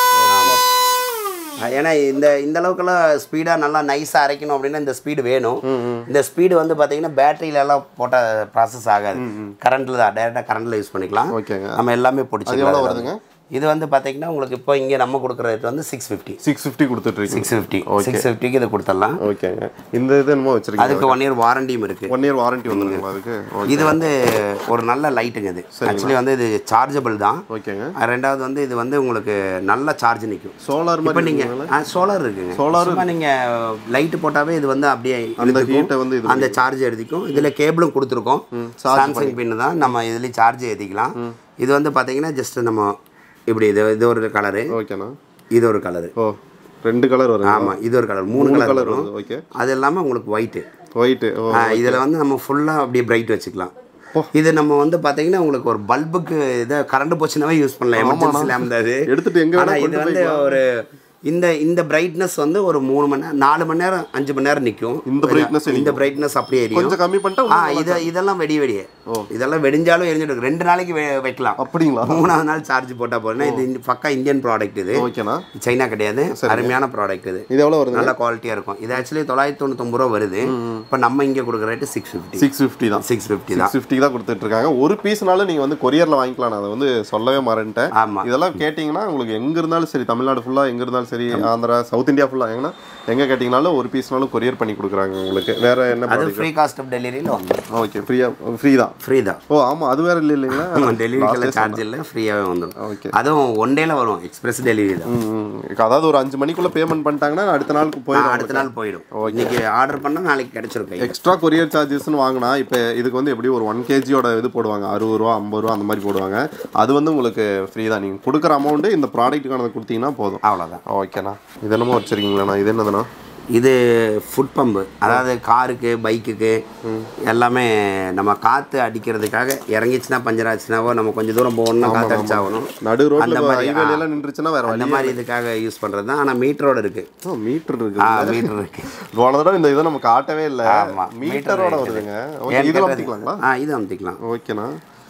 ஏன்னா இந்த இந்த அளவுக்குலாம் ஸ்பீடாக நல்லா நைஸாக அரைக்கணும் அப்படின்னா இந்த ஸ்பீடு வேணும் இந்த ஸ்பீடு வந்து பார்த்தீங்கன்னா பேட்டரியில எல்லாம் போட்ட ப்ராசஸ் ஆகாது கரண்ட்டில் தான் டேரெக்டாக கரண்ட்டில் யூஸ் பண்ணிக்கலாம் ஓகேங்க நம்ம எல்லாமே எவ்வளோ பிடிச்சிக்கலாம் வருதுங்க இது வந்து பார்த்தீங்கன்னா உங்களுக்கு இப்போ இங்கே நம்ம கொடுக்குற ரேட் வந்து சிக்ஸ் ஃபிஃப்டி சிக்ஸ் ஃபிஃப்டி கொடுத்துட்ருக்கீங்க சிக்ஸ் ஃபிஃப்டி சிக்ஸ் ஃபிஃப்டிக்கு இது கொடுத்துடலாம் ஓகேங்க இந்த இது என்னமோ வச்சிருக்கீங்க அதுக்கு ஒன் இயர் வாரண்டியும் இருக்குது ஒன் இயர் வாரண்டி வந்துருங்களா அதுக்கு இது வந்து ஒரு நல்ல லைட்டுங்க இது ஆக்சுவலி வந்து இது சார்ஜபிள் தான் ஓகேங்க ரெண்டாவது வந்து இது வந்து உங்களுக்கு நல்ல சார்ஜ் நிற்கும் சோலார் இப்போ மாதிரி நீங்கள் சோலார் இருக்குங்க Solar சும்மா நீங்கள் லைட்டு போட்டாவே இது வந்து அப்படியே அந்த இழுத்துக்கும். ஹீட்டை வந்து இது அந்த சார்ஜ் எடுத்துக்கும் இதில் கேபிளும் கொடுத்துருக்கோம் சாம்சங் பின்னு தான் நம்ம இதுலேயும் சார்ஜ் ஏற்றிக்கலாம் இது வந்து பார்த்தீங்கன்னா ஜஸ்ட் நம்ம இப்படி இது இது ஒரு கலரு ஓகேண்ணா இது ஒரு கலரு ஓ ரெண்டு கலர் வரும் ஆமாம் இது ஒரு கலர் மூணு கலர் கலர் வரும் வருது ஓகே அது இல்லாமல் உங்களுக்கு ஒயிட்டு ஒயிட்டு ஓ இதில் வந்து நம்ம ஃபுல்லாக அப்படியே பிரைட் வச்சுக்கலாம் இது நம்ம வந்து பார்த்தீங்கன்னா உங்களுக்கு ஒரு பல்புக்கு இதை கரண்ட் போச்சுனாவே யூஸ் பண்ணலாம் எமர்ஜென்சி லேம்ப் அது எடுத்துட்டு எங்க வேணா ஆனால் இது வந்து ஒரு இந்த இந்த பிரைட்னஸ் வந்து ஒரு மூணு மணி நேரம் நாலு மணி நேரம் அஞ்சு மணி நேரம் நிற்கும் இந்த brightness இந்த பிரைட்னஸ் அப்படியே எரியும் கொஞ்சம் கம்மி பண்ணிட்டா ஆ இது இதெல்லாம் வெடி வெடியே இதெல்லாம் வெடிஞ்சாலும் எரிஞ்சிட்டு இருக்கு. ரெண்டு நாளைக்கு வெ- வைக்கலாம் அப்படிங்களா மூணாவது நாள் சார்ஜ் போட்டால் போதும் இது இந்த பக்கா இந்தியன் ப்ராடக்ட் இது ஓகேண்ணா சைனா கிடையாது அருமையான ப்ராடக்ட் இது இது எவ்வளோ வருது நல்ல குவாலிட்டியாக இருக்கும் இது ஆக்சுவலி தொள்ளாயிரத்தி தொண்ணூத்தொம்பது ரூபா வருது இப்போ நம்ம இங்கே கொடுக்குற rate six fifty six fifty தான் சிக்ஸ் ஃபிஃப்டி தான் சிக்ஸ் ஃபிஃப்டிக்கு தான் கொடுத்துட்டு இருக்காங்க ஒரு பீஸ்னாலும் நீங்கள் வந்து கொரியரில் வாங்கிக்கலாம் நான் அதை வந்து சொல்லவே மறந்துட்டேன் ஆமாம் இதெல்லாம் கேட்டிங்கன்னா உங்களுக்கு எங்கே இருந்தாலும் சரி தமிழ்நாடு ஃபுல்லாக எங்கே இருந்தாலும் சரி ஆந்திரா சவுத் இந்தியா ஃபுல்லாக எங்கன்னா எங்கே கேட்டிங்கனாலும் ஒரு பீஸ்னாலும் கொரியர் பண்ணி கொடுக்குறாங்க உங்களுக்கு வேற என்ன அது ஃப்ரீ காஸ்ட் ஆஃப் டெலிவரியில் வந்துடும் ஓகே ஃப்ரீயாக ஃப்ரீ தான் ஃப்ரீ தான் ஓ ஆமாம் அது வேற இல்லை இல்லைங்களா டெலிவரிக்கெல்லாம் சார்ஜ் இல்லை ஃப்ரீயாகவே வந்துடும் ஓகே அதுவும் ஒன் டேல வரும் எக்ஸ்பிரஸ் டெலிவரி தான் ம், ம். அதாவது ஒரு அஞ்சு மணிக்குள்ளே பேமெண்ட் பண்ணிட்டாங்கன்னா அடுத்த நாளுக்கு ஆ, போயிடும் அடுத்த நாள் போயிடும் இன்னைக்கு ஆர்டர் பண்ணால் நாளைக்கு கிடைச்சிரும் கையில் எக்ஸ்ட்ரா கொரியர் சார்ஜஸ்னு வாங்கினா இப்போ இதுக்கு வந்து எப்படி ஒரு ஒன் கேஜியோட இது போடுவாங்க அறுபது ரூபா ஐம்பது ரூபா அந்த மாதிரி போடுவாங்க அது வந்து உங்களுக்கு ஃப்ரீ தான் நீங்கள் கொடுக்குற அமௌண்ட்டு இந்த ப்ராடக்ட்டுக்கானது கொடுத்தீங்கன்னா போதும் அவ்வளோதான் ஓகேண்ணா இது என்னமோ வச்சுருக்கீங்களாண்ணா இது என்னதுண்ணா இது ஃபுட் பம்பு அதாவது காருக்கு பைக்குக்கு எல்லாமே நம்ம காற்று அடிக்கிறதுக்காக இறங்கிச்சுன்னா பஞ்சர் ஆச்சுனாவோ நம்ம கொஞ்சம் தூரம் போகணும்னா காற்று அடிச்சாகணும் நடு அந்த ரோட்டில் மாதிரி, ஹைவேல எல்லாம் நின்றுச்சுன்னா வேற அந்த வழி மாதிரி இதுக்காக யூஸ் பண்ணுறது தான் ஆனால் மீட்டரோட இருக்குது மீட்டர் ஆ இருக்கு மீட்டர் இருக்கு போன தடவை இந்த இதை நம்ம காட்டவே இல்லை ஆமா, மீட்டரோட meter வருதுங்க ஏன் ஓகே இதில் கேட்டது? வச்சுக்கலாங்களா ஆ இது அமைத்திக்கலாம் ஓகேண்ணா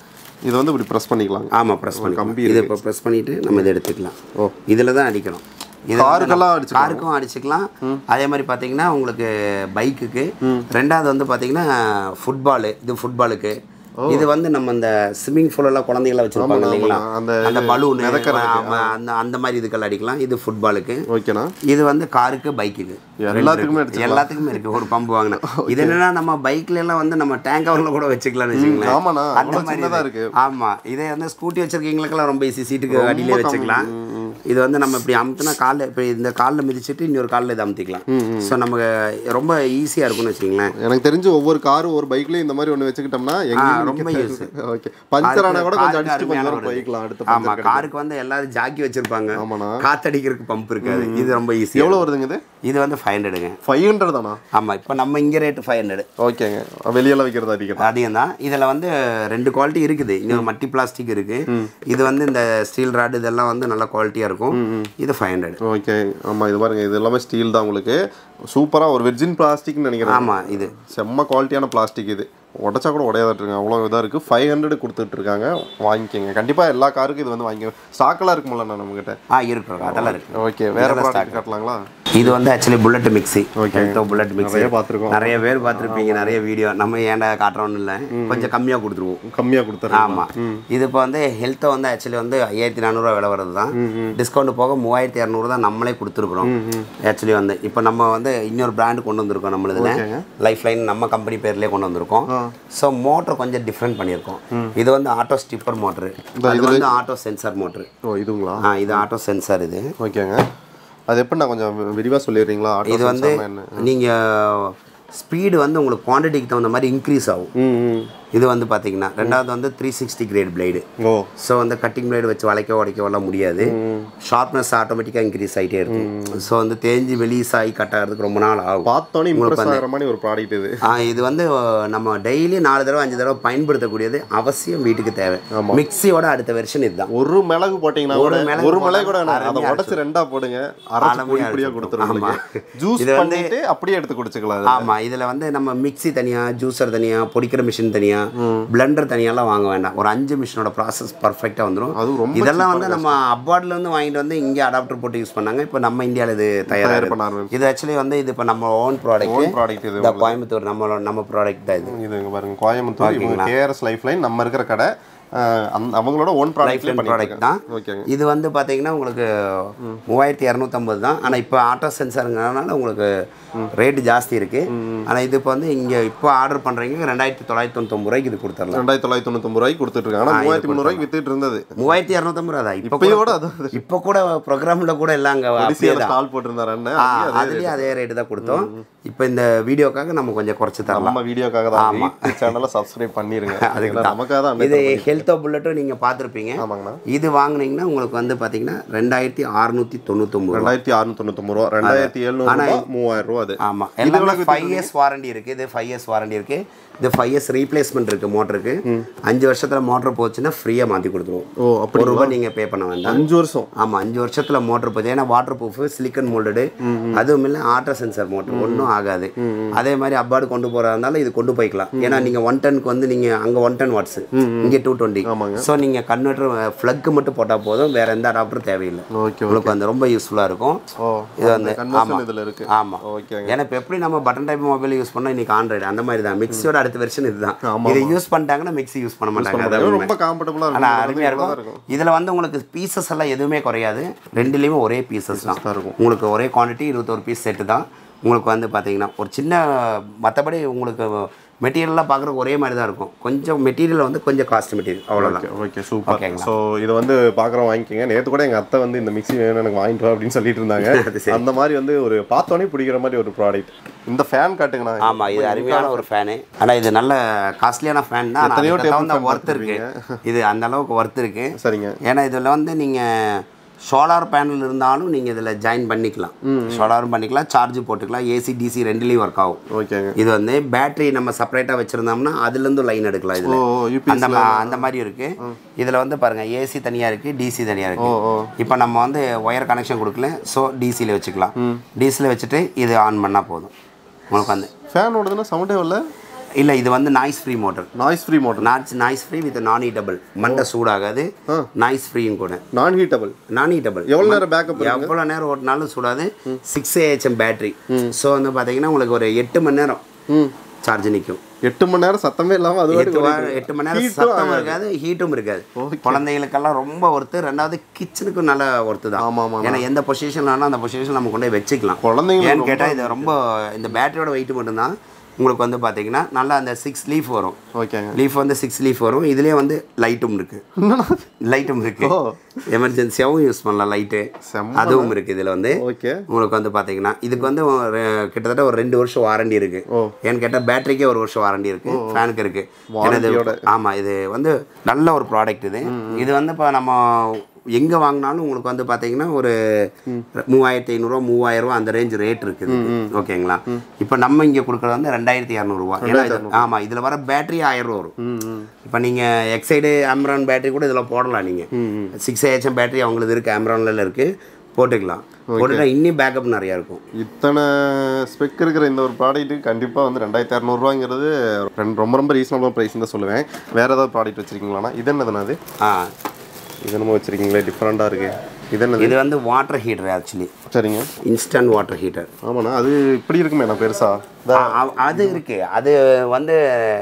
இது வந்து இப்படி ப்ரெஸ் பண்ணிக்கலாம் ஆமாம் ப்ரெஸ் பண்ணி கம்பி இது இப்போ ப்ரெஸ் பண்ணிவிட்டு நம்ம இதை எடுத்துக்கலாம் ஓ. இதில் தான் அடிக்கணும் இது காருக்கெல்லாம் அடிச்சுக்கலாம். காருக்கும் அடிச்சுக்கலாம் அதே மாதிரி பார்த்தீங்கன்னா உங்களுக்கு பைக்குக்கு ரெண்டாவது வந்து பார்த்தீங்கன்னா ஃபுட்பாலு இது ஃபுட்பாலுக்கு இது வந்து நம்ம இந்த ஸ்விம்மிங் எல்லாம் குழந்தைங்கள வச்சிருப்பாங்க இல்லைங்களா அந்த அந்த பலூனு அந்த அந்த மாதிரி இதுக்கெல்லாம் அடிக்கலாம் இது ஃபுட்பாலுக்கு ஓகேண்ணா இது வந்து காருக்கு பைக்குக்கு எல்லாத்துக்குமே அடிச்சுக்கலாம். எல்லாத்துக்குமே இருக்கு ஒரு பம்பு வாங்கினேன் இது என்னன்னா நம்ம பைக்ல எல்லாம் வந்து நம்ம டேங்க் கவர்ல கூட வச்சுக்கலாம்னு வச்சுங்களேன் ஆமாண்ணா அந்த அவ்வளோ மாதிரி சின்னதாக இது. இருக்கு ஆமா இதே வந்து ஸ்கூட்டி வச்சிருக்கீங்களுக்கெல்லாம் ரொம்ப ஈஸி சீட்டுக்கு அடியிலே வச்சுக்கலாம் இது வந்து நம்ம இப்படி அமுத்துனா காலில் இப்போ இந்த காலில் மிதிச்சிட்டு இன்னொரு காலில் இதை அமுத்திக்கலாம் ஸோ நமக்கு ரொம்ப ஈஸியாக இருக்கும்னு வச்சுங்களேன் எனக்கு தெரிஞ்சு ஒவ்வொரு காரும் ஒரு பைக்லயும் இந்த மாதிரி ஒன்று வச்சுக்கிட்டோம்னா எங்கேயும் ரொம்ப நிக்க use. தேவை- ஓகே பஞ்சர் ஆனா கூட கொஞ்சம் காருக்கு அடிச்சுட்டு கொஞ்சம் அருமையான நேரம் ஒரு இது. போய்க்கலாம் அடுத்த ஆமா பஞ்சர் காருக்கு வந்து எல்லாரும் ஜாக்கி வச்சிருப்பாங்க ஆமாண்ணா. காத்தடிக்கிறதுக்கு பம்ப் இருக்காது இது ரொம்ப ஈஸி எவ்வளோ வருதுங்க இது இது வந்து ஃபைவ் ஹண்ட்ரடுங்க ஃபைவ் ஹண்ட்ரட் தானா ஆமா இப்போ நம்ம இங்கே ரேட்டு ஃபைவ் ஹண்ட்ரட் ஓகேங்க வெளியெல்லாம் வைக்கிறது அதிகம் அதிகம் தான் இதில் வந்து ரெண்டு குவாலிட்டி இருக்குது இன்னொரு மட்டி பிளாஸ்டிக் இருக்கு இது வந்து இந்த ஸ்டீல் ராட் இதெல்லாம் வந்து நல்ல குவாலிட்டியாக இருக்கும் இது ஃபைவ் ஹண்ட்ரட் ஓகே ஆமா இது பாருங்க இது எல்லாமே ஸ்டீல் தான் உங்களுக்கு சூப்பரா ஒரு வெர்ஜின் பிளாஸ்டிக்னு நினைக்கிறேன் ஆமாம் இது செம்ம குவாலிட்டியான பிளாஸ்டிக் இது உடச்சா கூட உடையாதாட்டுருங்க அவ்வளோ இதாக இருக்குது ஃபைவ் ஹண்ட்ரட் கொடுத்துட்ருக்காங்க வாங்கிக்கோங்க கண்டிப்பாக எல்லா காருக்கும் இது வந்து வாங்கிக்க ஸ்டாக்கெல்லாம் இருக்குமில்ல நம்மக்கிட்ட ஆ இருக்கு அதெல்லாம் இருக்கு ஓகே வேற ப்ராடக்ட் காட்டலாங்களா இது வந்து actually bullet mixie bullet mixie நிறைய பார்த்துருக்கோம் நிறைய பேர் பார்த்துருப்பீங்க நிறைய வீடியோ நம்ம ஏன்டா காட்டுறோம்னு இல்லை கொஞ்சம் கம்மியாக கொடுத்துருவோம் கம்மியாக கொடுத்துட்றேன் ஆமாம் இது இப்போ வந்து ஹெல்த்தை வந்து ஆக்சுவலி வந்து ஐயாயிரத்தி நானூறுரூவா விலை வருது தான் டிஸ்கவுண்ட் போக மூவாயிரத்தி இரநூறு தான் நம்மளே கொடுத்துருக்குறோம் ஆக்சுவலி வந்து இப்போ நம்ம வந்து இன்னொரு பிராண்டு கொண்டு வந்திருக்கோம் நம்மளதுல லைஃப் லைன் நம்ம கம்பெனி பேர்லேயே கொண்டு வந்திருக்கோம் ஸோ மோட்டர் கொஞ்சம் டிஃப்ரெண்ட் பண்ணியிருக்கோம் இது வந்து ஆட்டோ ஸ்டிப்பர் மோட்ரு அது வந்து ஆட்டோ சென்சார் மோட்ரு ஓ இதுங்களா ஆ இது ஆட்டோ சென்சார் இது ஓகேங்க அது எப்படி நான் கொஞ்சம் விரிவாக சொல்லிடுறீங்களா ஆட்டோ இது வந்து சென்சார்னா என்ன நீங்கள் ஸ்பீடு வந்து உங்களுக்கு குவான்டிட்டிக்கு தகுந்த மாதிரி இன்க்ரீஸ் ஆகும் ம் ம் இது வந்து பார்த்தீங்கன்னா ரெண்டாவது வந்து த்ரீ சிக்ஸ்டி கிரேட் பிளேடு ஓ ஸோ வந்து கட்டிங் பிளேடு வச்சு வளைக்க உடைக்கவெல்லாம் முடியாது ஷார்ப்னஸ் ஆட்டோமேட்டிக்காக இன்க்ரீஸ் ஆகிட்டே இருக்கும் ஸோ வந்து தேஞ்சு மெலீஸ் ஆகி கட் ஆகிறதுக்கு ரொம்ப நாள் ஆகும் பார்த்தோன்னே இம்ப்ரெஸ் ஆகிற மாதிரி ஒரு ப்ராடக்ட் இது ஆ, இது வந்து அஹ், நம்ம டெய்லி நாலு தடவை அஞ்சு தடவை பயன்படுத்தக்கூடியது அவசியம் வீட்டுக்கு தேவை மிக்ஸியோட அடுத்த வெர்ஷன் இதுதான் ஒரு மிளகு போட்டிங்கன்னா ஒரு கூட மிளகு ஒரு மிளகு கூட போட்டா வேணாம். அதை அருமையா உடச்சு ரெண்டா போடுங்க அரைச்சு அருமையா பொடி பொடியா இருக்கும். கொடுத்துரும் ஆமா. ஜூஸ் இது வந்து- பண்ணிட்டு அப்படியே எடுத்து குடிச்சுக்கலாம் இது. ஆமா இதுல வந்து நம்ம மிக்ஸி தனியா ஜூஸர் தனியா பொடிக்கிற மிஷின் தனியா பிளெண்டர் தனியாலாம் வாங்க வேண்டாம் ஒரு அஞ்சு மிஷினோட ப்ராசஸ் பர்ஃபெக்டாக வந்துடும் அது ரொம்ப இதெல்லாம் வந்து நம்ம அப்வார்ட்ல இருந்து வாங்கிட்டு வந்து இங்கே அடாப்டர் போட்டு யூஸ் பண்ணாங்க இப்போ நம்ம இந்தியாவில் இது தயார் தயாராக பண்ண ஆரம்பிச்சு இது ஆக்சுவலி வந்து இது இப்போ நம்ம ஓன் ப்ராடக்ட் ஓன் ப்ராடக்ட் இது இந்த கோயம்புத்தூர் நம்மளோட நம்ம ப்ராடக்ட் தான் இது இது இங்க பாருங்க கோயம்புத்தூர் இவங்க கேஆர்எஸ் லைஃப் லைன் நம்ம இருக்கிற கடை அஹ், அந்த- அவங்களோட ஓன் ப்ராடக்ட்லேயே ப்ராடக்ட் பண்ணிட்டு தான் ஓகேங்க இது வந்து பார்த்தீங்கன்னா உங்களுக்கு மூவாயிரத்தி இரநூத்தம்பது தான் ஆனால் இப்போ ஆட்டோ சென்சாருங்கிறதுனால உங்களுக்கு ரேட்டு ஜாஸ்தி இருக்குது ஆனால் இது இப்போ வந்து இங்கே இப்போ ஆர்டர் பண்ணுறீங்க ரெண்டாயிரத்தி தொள்ளாயிரத்தி தொண்ணூத்தொம்பது ரூபாய்க்கு இது கொடுத்துடலாம் ரெண்டாயிரத்தி தொள்ளாயிரத்தி தொண்ணூத்தொம்பது ரூபாய்க்கு கொடுத்துட்டு இருக்காங்க ஆனால் மூவாயிரத்தி முந்நூறுவாய்க்கு வித்துட்டு இருந்தது மூவாயிரத்தி இரநூத்தம்பது ரூபா தான் இப்போ இப்பயோட கூட அது இப்போ கூட ப்ரோக்ராமில் கூட இல்லை அங்கே அப்படியே டிசியில் தான் ஸ்டால் போட்டிருந்தாரு அண்ணன் ஆ, அதுலயும் அதே ரேட்டு தான் கொடுத்தோம் இப்போ இந்த வீடியோக்காக நம்ம கொஞ்சம் குறைச்சி தரலாம் நம்ம வீடியோக்காக தான் சேனலை சப்ஸ்கிரைப் பண்ணிருங்க அதுக்கு ஏன்னா தான். நமக்காக தான் இது அண்ணன் ஹெல்த்தோ புல்லட்டும் நீங்கள் பார்த்துருப்பீங்க ஆமாங்கண்ணா இது வாங்குனீங்கன்னா உங்களுக்கு வந்து பார்த்தீங்கன்னா ரெண்டாயிரத்தி அறுநூத்தி தொண்ணூத்தொம்பது ரெண்டாயிரத்தி அறுநூத்தி தொண்ணூத்தொம்பது ரூபா ரெண்டாயிரத்தி எழுநூறு மூவாயிரம் ரூபா அது ஆமாம் எல்லாமே ஃபைவ் இயர்ஸ் வாரண்டி இருக்குது இது ஃபைவ் இயர்ஸ் வாரண்டி இருக்குது இது ஃபைவ் இயர்ஸ் ரீப்ளேஸ்மெண்ட் இருக்குது மோட்டருக்கு அஞ்சு வருஷத்தில் மோட்டர் போச்சுன்னா ஃப்ரீயாக மாற்றி கொடுத்துருவோம் ஓ அப்படி ஒரு ரூபாய் நீங்கள் பே பண்ண வேண்டாம் அஞ்சு வருஷம் ஆமாம் அஞ்சு வருஷத்தில் மோட்டர் போச்சு ஏன்னா வாட்டர் ப்ரூஃப் சிலிக்கன் மோல்டடு அதுவும் இல்லை ஆட்டோ சென்சார் மோட்டர் ஒன்றும் ஆகாது அதே மாதிரி அப்பாடு கொண்டு போகிறதா இருந்தாலும் இது கொண்டு போய்க்கலாம் ஏன்னா நீங்கள் ஒன் டனுக்கு வந்து நீங்கள் அங்கே ஒன் டன் வாட்ஸ் இங்கே டூ டுவெண்ட்டி ஸோ நீங்கள் கன்வெர்டர் ஃப்ளக்கு மட்டும் போட்டால் போதும் வேற எந்த அடாப்டரும் தேவையில்லை ஓகே உங்களுக்கு வந்து ரொம்ப யூஸ்ஃபுல்லாக இருக்கும் ஓ இது வந்து கன்வர்ஷன் இதுல இருக்கு ஆமாம் ஓகேங்க ஏன்னா இப்போ எப்படி நம்ம பட்டன் டைப் மொபைல் யூஸ் பண்ணோம் இன்னைக்கு ஆண்ட்ராய்டு அந்த மாதிரி தான் மிக்ஸியோட அடுத்த வெர்ஷன் இதுதான் இதை யூஸ் பண்ணிட்டாங்கன்னா மிக்ஸி யூஸ் பண்ண மாட்டாங்க அதான் உண்மை. ரொம்ப காம்பர்டபுளா ஆனால் இருக்கும் அருமையாக இருக்கும் இதில் வந்து உங்களுக்கு பீசஸ் எல்லாம் எதுவுமே குறையாது ரெண்டுலேயுமே ஒரே பீசஸ் தான் இருக்கும். உங்களுக்கு ஒரே குவான்டிட்டி இருபத்தொரு பீஸ் செட்டு தான் உங்களுக்கு வந்து பார்த்தீங்கன்னா ஒரு சின்ன மற்றபடி உங்களுக்கு மெட்டீரியல்லாம் பார்க்குறதுக்கு ஒரே மாதிரி தான் இருக்கும் கொஞ்சம் மெட்டீரியல் வந்து கொஞ்சம் காஸ்ட் மெட்டீரியல் அவ்வளோதான் ஓகே சூப்பர் ஓகேங்களா. ஸோ இது வந்து பார்க்குறோம் வாங்கிக்கோங்க நேற்று கூட எங்கள் அத்தை வந்து இந்த மிக்ஸி வேணும் எனக்கு வாங்கிட்டு வா அப்படின்னு சொல்லிட்டு இருந்தாங்க அது சரி. அந்த மாதிரி வந்து ஒரு பார்த்தோன்னே பிடிக்கிற மாதிரி ஒரு ப்ராடக்ட் இந்த ஃபேன் காட்டுங்கண்ணா ஆமாம் இது அருமையான ஒரு ஃபேனு ஆனால் இது நல்ல காஸ்ட்லியான ஃபேன் தான் ஆனால் எத்தனையோ அதுக்கு table தகுந்த fan ஒர்த் இருக்கு இது அந்த அளவுக்கு ஒர்த் இருக்கு சரிங்க ஏன்னா இதில் வந்து நீங்கள் சோலார் பேனல் இருந்தாலும் நீங்கள் இதில் ஜாயின் பண்ணிக்கலாம் சோலாரும் பண்ணிக்கலாம் சார்ஜ் போட்டுக்கலாம் ஏசி டிசி ரெண்டுலேயும் ஒர்க் ஆகும் ஓகேங்க இது வந்து பேட்டரி நம்ம செப்பரேட்டாக வச்சுருந்தோம்னா அதுலேருந்து லைன் எடுக்கலாம் ஓ இதில் யூபி அந்த மா- அந்த மாதிரி இருக்கு இதில் வந்து பாருங்க ஏசி தனியாக இருக்கு டிசி தனியாக இருக்கு ஓ ஓ இப்போ நம்ம வந்து ஒயர் கனெக்ஷன் கொடுக்கல ஸோ டிசியில் வச்சுக்கலாம் டிசியில் வச்சுட்டு இது ஆன் பண்ணால் போதும் உங்களுக்கு வந்து ஃபேன் ஓடுதுன்னா சவுண்டே வரல இல்லை இது வந்து noise free motor noise free motor nuts noise free with non heatable மண்டை சூடாகாது நாய்ஸ் ஃப்ரீயும் கூட நான் ஹீட்டபிள் நான் ஹீட்டபிள் எவ்வளோ நேரம் பேக்கப் எவ்வளோ நேரம் ஓட்டினாலும் சுடாது சிக்ஸ் ஏஹெச்எம் பேட்டரி ஸோ வந்து பார்த்தீங்கன்னா உங்களுக்கு ஒரு எட்டு மணி நேரம் ம் சார்ஜ் நிற்கும் எட்டு மணி நேரம் சத்தமே இல்லாமல் அது எட்டு வா- எட்டு மணி நேரம் சத்தம் இருக்காது ஹீட்டும் இருக்காது குழந்தைகளுக்கெல்லாம் ரொம்ப ஒர்த்து ரெண்டாவது கிச்சனுக்கும் நல்ல ஒர்த்து தான் ஆமா, ஆமா. ஏன்னா எந்த பொசிஷன்ல வேணாலும் அந்த பொசிஷன் நம்ம கொண்டு போய் வச்சுக்கலாம் குழந்தைங்க ஏன்னு கேட்டால் இது ரொம்ப இந்த பேட்டரியோட வெயிட் மட்டும்தான் உங்களுக்கு வந்து பார்த்தீங்கன்னா நல்லா அந்த சிக்ஸ் லீஃப் வரும் ஓகேங்க லீஃப் வந்து சிக்ஸ் லீஃப் வரும் இதுலேயே வந்து லைட்டும் இருக்கு லைட்டும் இருக்கு எமர்ஜென்சியாகவும் யூஸ் பண்ணலாம் லைட்டு செம்ம அதுவும் இருக்கு இதில் வந்து ஓகே உங்களுக்கு வந்து பார்த்தீங்கன்னா இதுக்கு வந்து ஒரு கிட்டத்தட்ட ஒரு ரெண்டு வருஷம் வாரண்டி இருக்கு ஓ. ஏன்னு கேட்டால் பேட்டரிக்கே ஒரு வருஷம் வாரண்டி இருக்கு ஃபேனுக்கு இருக்கு ஏன்னா இது ஆமாம் இது வந்து நல்ல ஒரு ப்ராடக்ட் இது இது வந்து இப்போ நம்ம எங்கே வாங்கினாலும் உங்களுக்கு வந்து பார்த்தீங்கன்னா ஒரு மூவாயிரத்தி ஐநூறுரூவா மூவாயிரரூவா அந்த ரேஞ்ச் ரேட் இருக்குது ஓகேங்களா இப்போ நம்ம இங்கே கொடுக்குறது வந்து ரெண்டாயிரத்தி இரநூறுவா ஏன்னா இது ஆமாம் இதில் வர பேட்டரி ஆயிரம் ரூபா வரும் ம் ம் இப்போ நீங்கள் எக்ஸைடு ஆம்ரான் பேட்டரி கூட இதில் போடலாம் நீங்கள் சிக்ஸ் ஏஹெச்எம் பேட்டரி அவங்களுக்கு இருக்குது ஆம்ரானில் இருக்குது போட்டுக்கலாம் போட்டுட்டா இன்னும் பேக்கப் நிறையா இருக்கும் இத்தனை ஸ்பெக் இருக்கிற இந்த ஒரு ப்ராடக்ட்டுக்கு கண்டிப்பாக வந்து ரெண்டாயிரத்தி இரநூறுவாங்கிறது ரெண்டு ரொம்ப ரொம்ப ரீசனபிளான ப்ரைஸ் தான் சொல்லுவேன் வேறு ஏதாவது ப்ராடக்ட் வச்சுருக்கீங்களாண்ணா இது என்னதுண்ணா அது ஆ இது என்னமோ வச்சுருக்கீங்களே டிஃப்ரெண்ட்டாக இருக்குது இது என்னது இது வந்து வாட்டர் ஹீட்டர் ஆக்சுவலி சரிங்க இன்ஸ்டன்ட் வாட்டர் ஹீட்டர் ஆமாண்ணா அது இப்படி இருக்குமே நான் பெருசா அது இருக்கு அது வந்து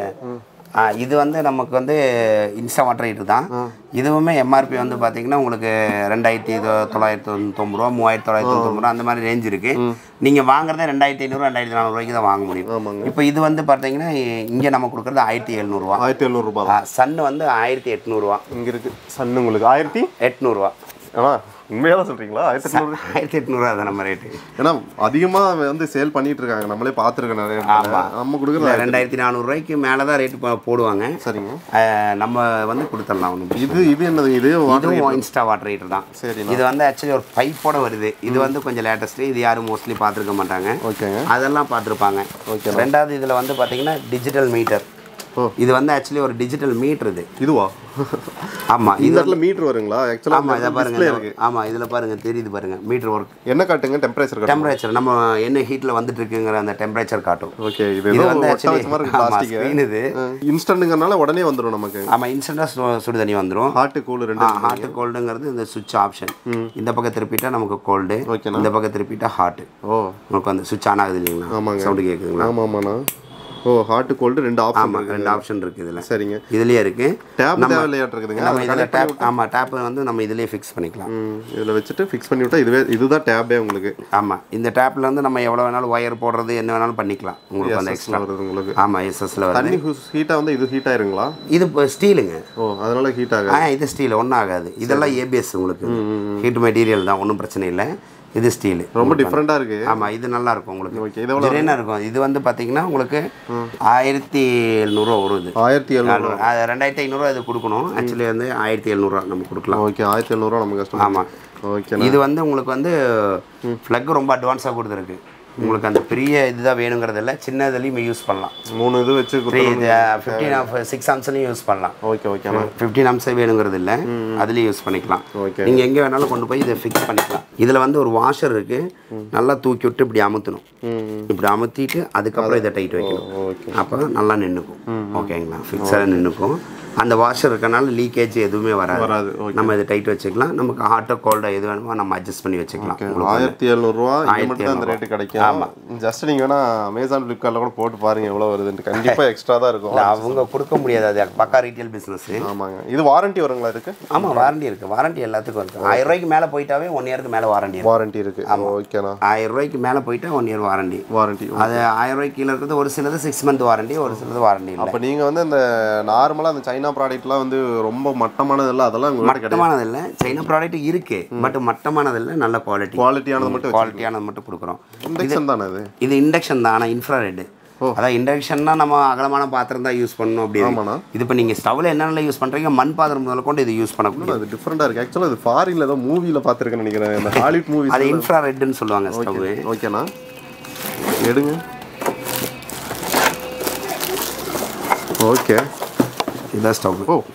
ஆ, இது வந்து நமக்கு வந்து இன்ஸ்டா வாட்டர் ஹீட்டர் தான் இதுவுமே எம்ஆர்பி வந்து பார்த்தீங்கன்னா உங்களுக்கு ரெண்டாயிரத்தி தொ- தொள்ளாயிரத்தி தொண்ணூத்தொம்பது ரூபா மூவாயிரத்தி தொள்ளாயிரத்தி தொண்ணூறு ரூபா அந்த மாதிரி ரேஞ்ச் இருக்கு நீங்கள் வாங்குறதே ரெண்டாயிரத்தி ஐநூறு ரெண்டாயிரத்தி நானூறுவாய்க்கு தான் வாங்க முடியும் ஆமாங்க இப்போ இது வந்து பார்த்தீங்கன்னா இங்கே நம்ம கொடுக்குறது ஆயிரத்தி எழுநூறுவா ஆயிரத்தி எழுநூறுபா சன் வந்து ஆயிரத்தி எட்நூறுவா இங்கே இருக்குது சன்னு உங்களுக்கு ஆயிரத்தி எட்நூறுவா ஆனா உண்மையாக தான் சொல்கிறீங்களா ஆயிரத்தி எட்நூறு ஆயிரத்தி எட்நூறுவா அது நம்ம ரேட்டு ஏன்னா அதிகமாக வந்து சேல் பண்ணிட்டு இருக்காங்க நம்மளே பார்த்துருக்கோம் நிறைய இடத்துல. நம்ம கொடுக்குறது ரெண்டாயிரத்தி நானூறுரூவாய்க்கு மேலே தான் ரேட்டு போடுவாங்க சரிங்க அஹ் நம்ம வந்து கொடுத்துடலாம் ஒன்று இது இது என்னது இது water இதுவும் இன்ஸ்டா வாட்டர் ஹீட்டர் தான் சரி இது வந்து ஆக்சுவலி ஒரு பைப்போட வருது இது வந்து கொஞ்சம் லேட்டஸ்ட் இது யாரும் மோஸ்ட்லி பார்த்துருக்க மாட்டாங்க ஓகேங்க அதெல்லாம் பார்த்துருப்பாங்க ஓகே ரெண்டாவது இதில் வந்து பார்த்தீங்கன்னா டிஜிட்டல் மீட்டர் ஓ. இது வந்து ஆக்சுவலி ஒரு டிஜிட்டல் மீட்டர் இது இதுவா ஆமாம் இந்த இது இடத்துல மீட்டர் வருங்களா ஆமாம் ஆக்சுவலாக இதை பாருங்க டிஸ்பிளே இருக்கு ஆமாம் இதில் பாருங்க தெரியுது பாருங்க மீட்டர் ஒர்க் என்ன காட்டுங்க டெம்பரேச்சர் காட்டுங்க டெம்பரேச்சர் நம்ம என்ன ஹீட்டில் வந்துட்டு இருக்குங்கிற அந்த டெம்பரேச்சர் காட்டும் ஓகே இது இது ஏதோ வந்து ஒட்ட ஆக்சுவலி வச்ச மாதிரி இருக்கு ஆமாம் பிளாஸ்டிக் ஸ்க்ரீன் இது இன்ஸ்டன்ட்டுங்கிறனால உடனே வந்துடும் நமக்கு ஆமாம் இன்ஸ்டண்ட்டாக சுடு தண்ணி வந்துடும் ஹாட்டு கூல் ரெண்டு ஹாட்டு கோல்டுங்கிறது இந்த சுவிட்ச் ஆப்ஷன் இந்த பக்கம் திருப்பிட்டா நமக்கு கோல்டு ஓகேண்ணா. இந்த பக்கம் திருப்பிட்டா ஹாட்டு ஓ உங்களுக்கு வந்து சுவிட்ச் ஆன் ஆகுது இல்லைங்களா ஆமாங்க. சவுண்டு கேட்குதுங்களா ஆமாம் ஆமாண்ணா ஓ ஹாட்டு கோல்டு ரெண்டு ஆப்ஷன் ஆமாம் ரெண்டு ஆப்ஷன் இருக்குது இதில் சரிங்க இதுலேயே இருக்குது டேப் தேவையில்லையாட்டு இருக்குதுங்க நம்ம இதில் டேப் ஆமாம் டேப் வந்து நம்ம இதுலேயே ஃபிக்ஸ் பண்ணிக்கலாம் ம் இதில் வச்சுட்டு ஃபிக்ஸ் பண்ணி விட்டா இதுவே இதுதான் டேபே உங்களுக்கு ஆமாம் இந்த டேப்பில் வந்து நம்ம எவ்வளோ வேணாலும் ஒயர் போடுறது என்ன வேணாலும் பண்ணிக்கலாம் உங்களுக்கு அந்த எக்ஸ்ட்ரா வருது உங்களுக்கு ஆமாம் எஸ்எஸ்ல வருது தண்ணி ஹீட்டாக வந்து இது ஹீட் ஆயிருங்களா இது இப்போ ஸ்டீலுங்க ஓ அதனால ஹீட் ஆகாது ஆ இது ஸ்டீல் ஒன்றும் ஆகாது இதெல்லாம் ஏபிஎஸ் உங்களுக்கு ஹீட் மெட்டீரியல் தான் ஒன்றும் பிரச்சனை இல்லை இது ஸ்டீலு ரொம்ப டிஃப்ரெண்ட்டாக இருக்கு ஆமாம் இது நல்லா இருக்கும் உங்களுக்கு ஓகே இது எவ்வளோ ஜெரேனா இருக்கும் இது வந்து பார்த்தீங்கன்னா உங்களுக்கு ஆயிரத்தி எழுநூறுவா வரும் இது ஆயிரத்தி எழுநூறு அது ரெண்டாயிரத்தி ஐநூறுரூவா இது கொடுக்கணும் ஆக்சுவலி வந்து ஆயிரத்தி எழுநூறுவா நம்ம கொடுக்கலாம் ஓகே ஆயிரத்தி எழுநூறுவா நம்ம கஷ்டம் ஆமாம் ஓகே இது வந்து உங்களுக்கு வந்து ஃப்ளக் ரொம்ப அட்வான்ஸாக கொடுத்துருக்கு உங்களுக்கு அந்த பெரிய இதுதான் வேணுங்கிறது இல்லை சின்ன இதுலேயும் யூஸ் பண்ணலாம் மூணு இது வச்சு த்ரீ ஃபிஃப்டீன் ஆஃப் சிக்ஸ் அம்ஸ்லையும் யூஸ் பண்ணலாம் ஓகே ஓகேண்ணா ஃபிஃப்டீன் அம்ஸே வேணுங்கிறது இல்லை அதுலேயும் யூஸ் பண்ணிக்கலாம் ஓகே நீங்கள் எங்கே வேணாலும் கொண்டு போய் இதை ஃபிக்ஸ் பண்ணிக்கலாம் இதில் வந்து ஒரு வாஷர் இருக்குது நல்லா தூக்கி விட்டு இப்படி அமுத்தணும் ம் இப்படி அமுத்திட்டு அதுக்கப்புறம் இதை டைட் வைக்கணும் ஓகே அப்போ நல்லா நின்றுக்கும் ஓகேங்களா ஃபிக்ஸாக நின்றுக்கும் அந்த வாஷர் இருக்கனால லீக்கேஜ் எதுவுமே வராது வராது ஓகே நம்ம இதை டைட் வச்சுக்கலாம் நமக்கு ஹாட்டோ கோல்டோ எது வேணுமோ நம்ம அட்ஜஸ்ட் பண்ணி வச்சுக்கலாம் உங்களுக்கு ஆயிரத்தி எழுநூறுவா இது ஆயிரத்தி மட்டும் தான் அந்த ரேட்டு கிடைக்கும் ஜஸ்ட் நீங்கள் வேணா அமேசான் ஃப்ளிப்கார்ட்டில் கூட போட்டு பாருங்க எவ்வளோ வருதுன்ட்டு கண்டிப்பாக எக்ஸ்ட்ரா தான் இருக்கும் இல்ல, அவங்க கொடுக்க முடியாது அது பக்கா ரீட்டைல் பிஸ்னஸ் ஆமாங்க இது வாரண்டி வருங்களா இதுக்கு ஆமாம் வாரண்டி இருக்குது வாரண்டி எல்லாத்துக்கும் இருக்குது ஆயிரம் ரூபாய்க்கு மேலே போயிட்டாவே ஒன் இயருக்கு மேலே வாரண்டி இருக்கு வாரண்டி இருக்கு ஓகேண்ணா ஆயிரம் ரூபாய்க்கு மேலே போயிட்டா ஒன் இயர் வாரண்டி வாரண்டி அது ஆயிரம் ரூபாய்க்கு கீழே இருக்கிறது ஒரு சிலது சிக்ஸ் மந்த் வாரண்டி ஒரு சிலது வாரண்டி இல்லை அப்போ நீங்கள் வந்து இந்த நார்மலாக அந்த சைனா ப்ராடக்ட்லாம் வந்து ரொம்ப மட்டமானதெல்லாம் அதெல்லாம் உங்கள்கிட்ட கிடையாது மட்டமானது இல்லை சைனா ப்ராடக்ட் இருக்கு பட் மட்டமானது இல்லை நல்ல குவாலிட்டி குவாலிட்டியானது மட்டும் குவாலிட்டியானது மட்டும் கொடுக்குறோம் இண்டக்ஷன் தானே அது இது இண்டக்ஷன் தான் ஆனால் இன்ஃப்ராரெட் அதான் இண்டக்ஷன்னா நம்ம அகலமான பாத்திரம் தான் யூஸ் பண்ணணும் அப்படி ஆமாண்ணா இது இப்போ நீங்கள் ஸ்டவ்வில் என்னென்ன யூஸ் பண்ணுறீங்க மண் பாத்திரம் முதல்ல கொண்டு இது யூஸ் பண்ணக்கூடிய அது டிஃப்ரெண்டாக இருக்குது ஆக்சுவலாக அது ஃபாரின்ல ஏதோ மூவியில் பார்த்துருக்கேன்னு நினைக்கிறேன் இந்த ஹாலிவுட் மூவிஸ் அது இன்ஃப்ராரெட்னு சொல்லுவாங்க ஸ்டவ் ஓகேண்ணா எடுங்க ஓகே இதுதான் ஸ்டவ் ஓ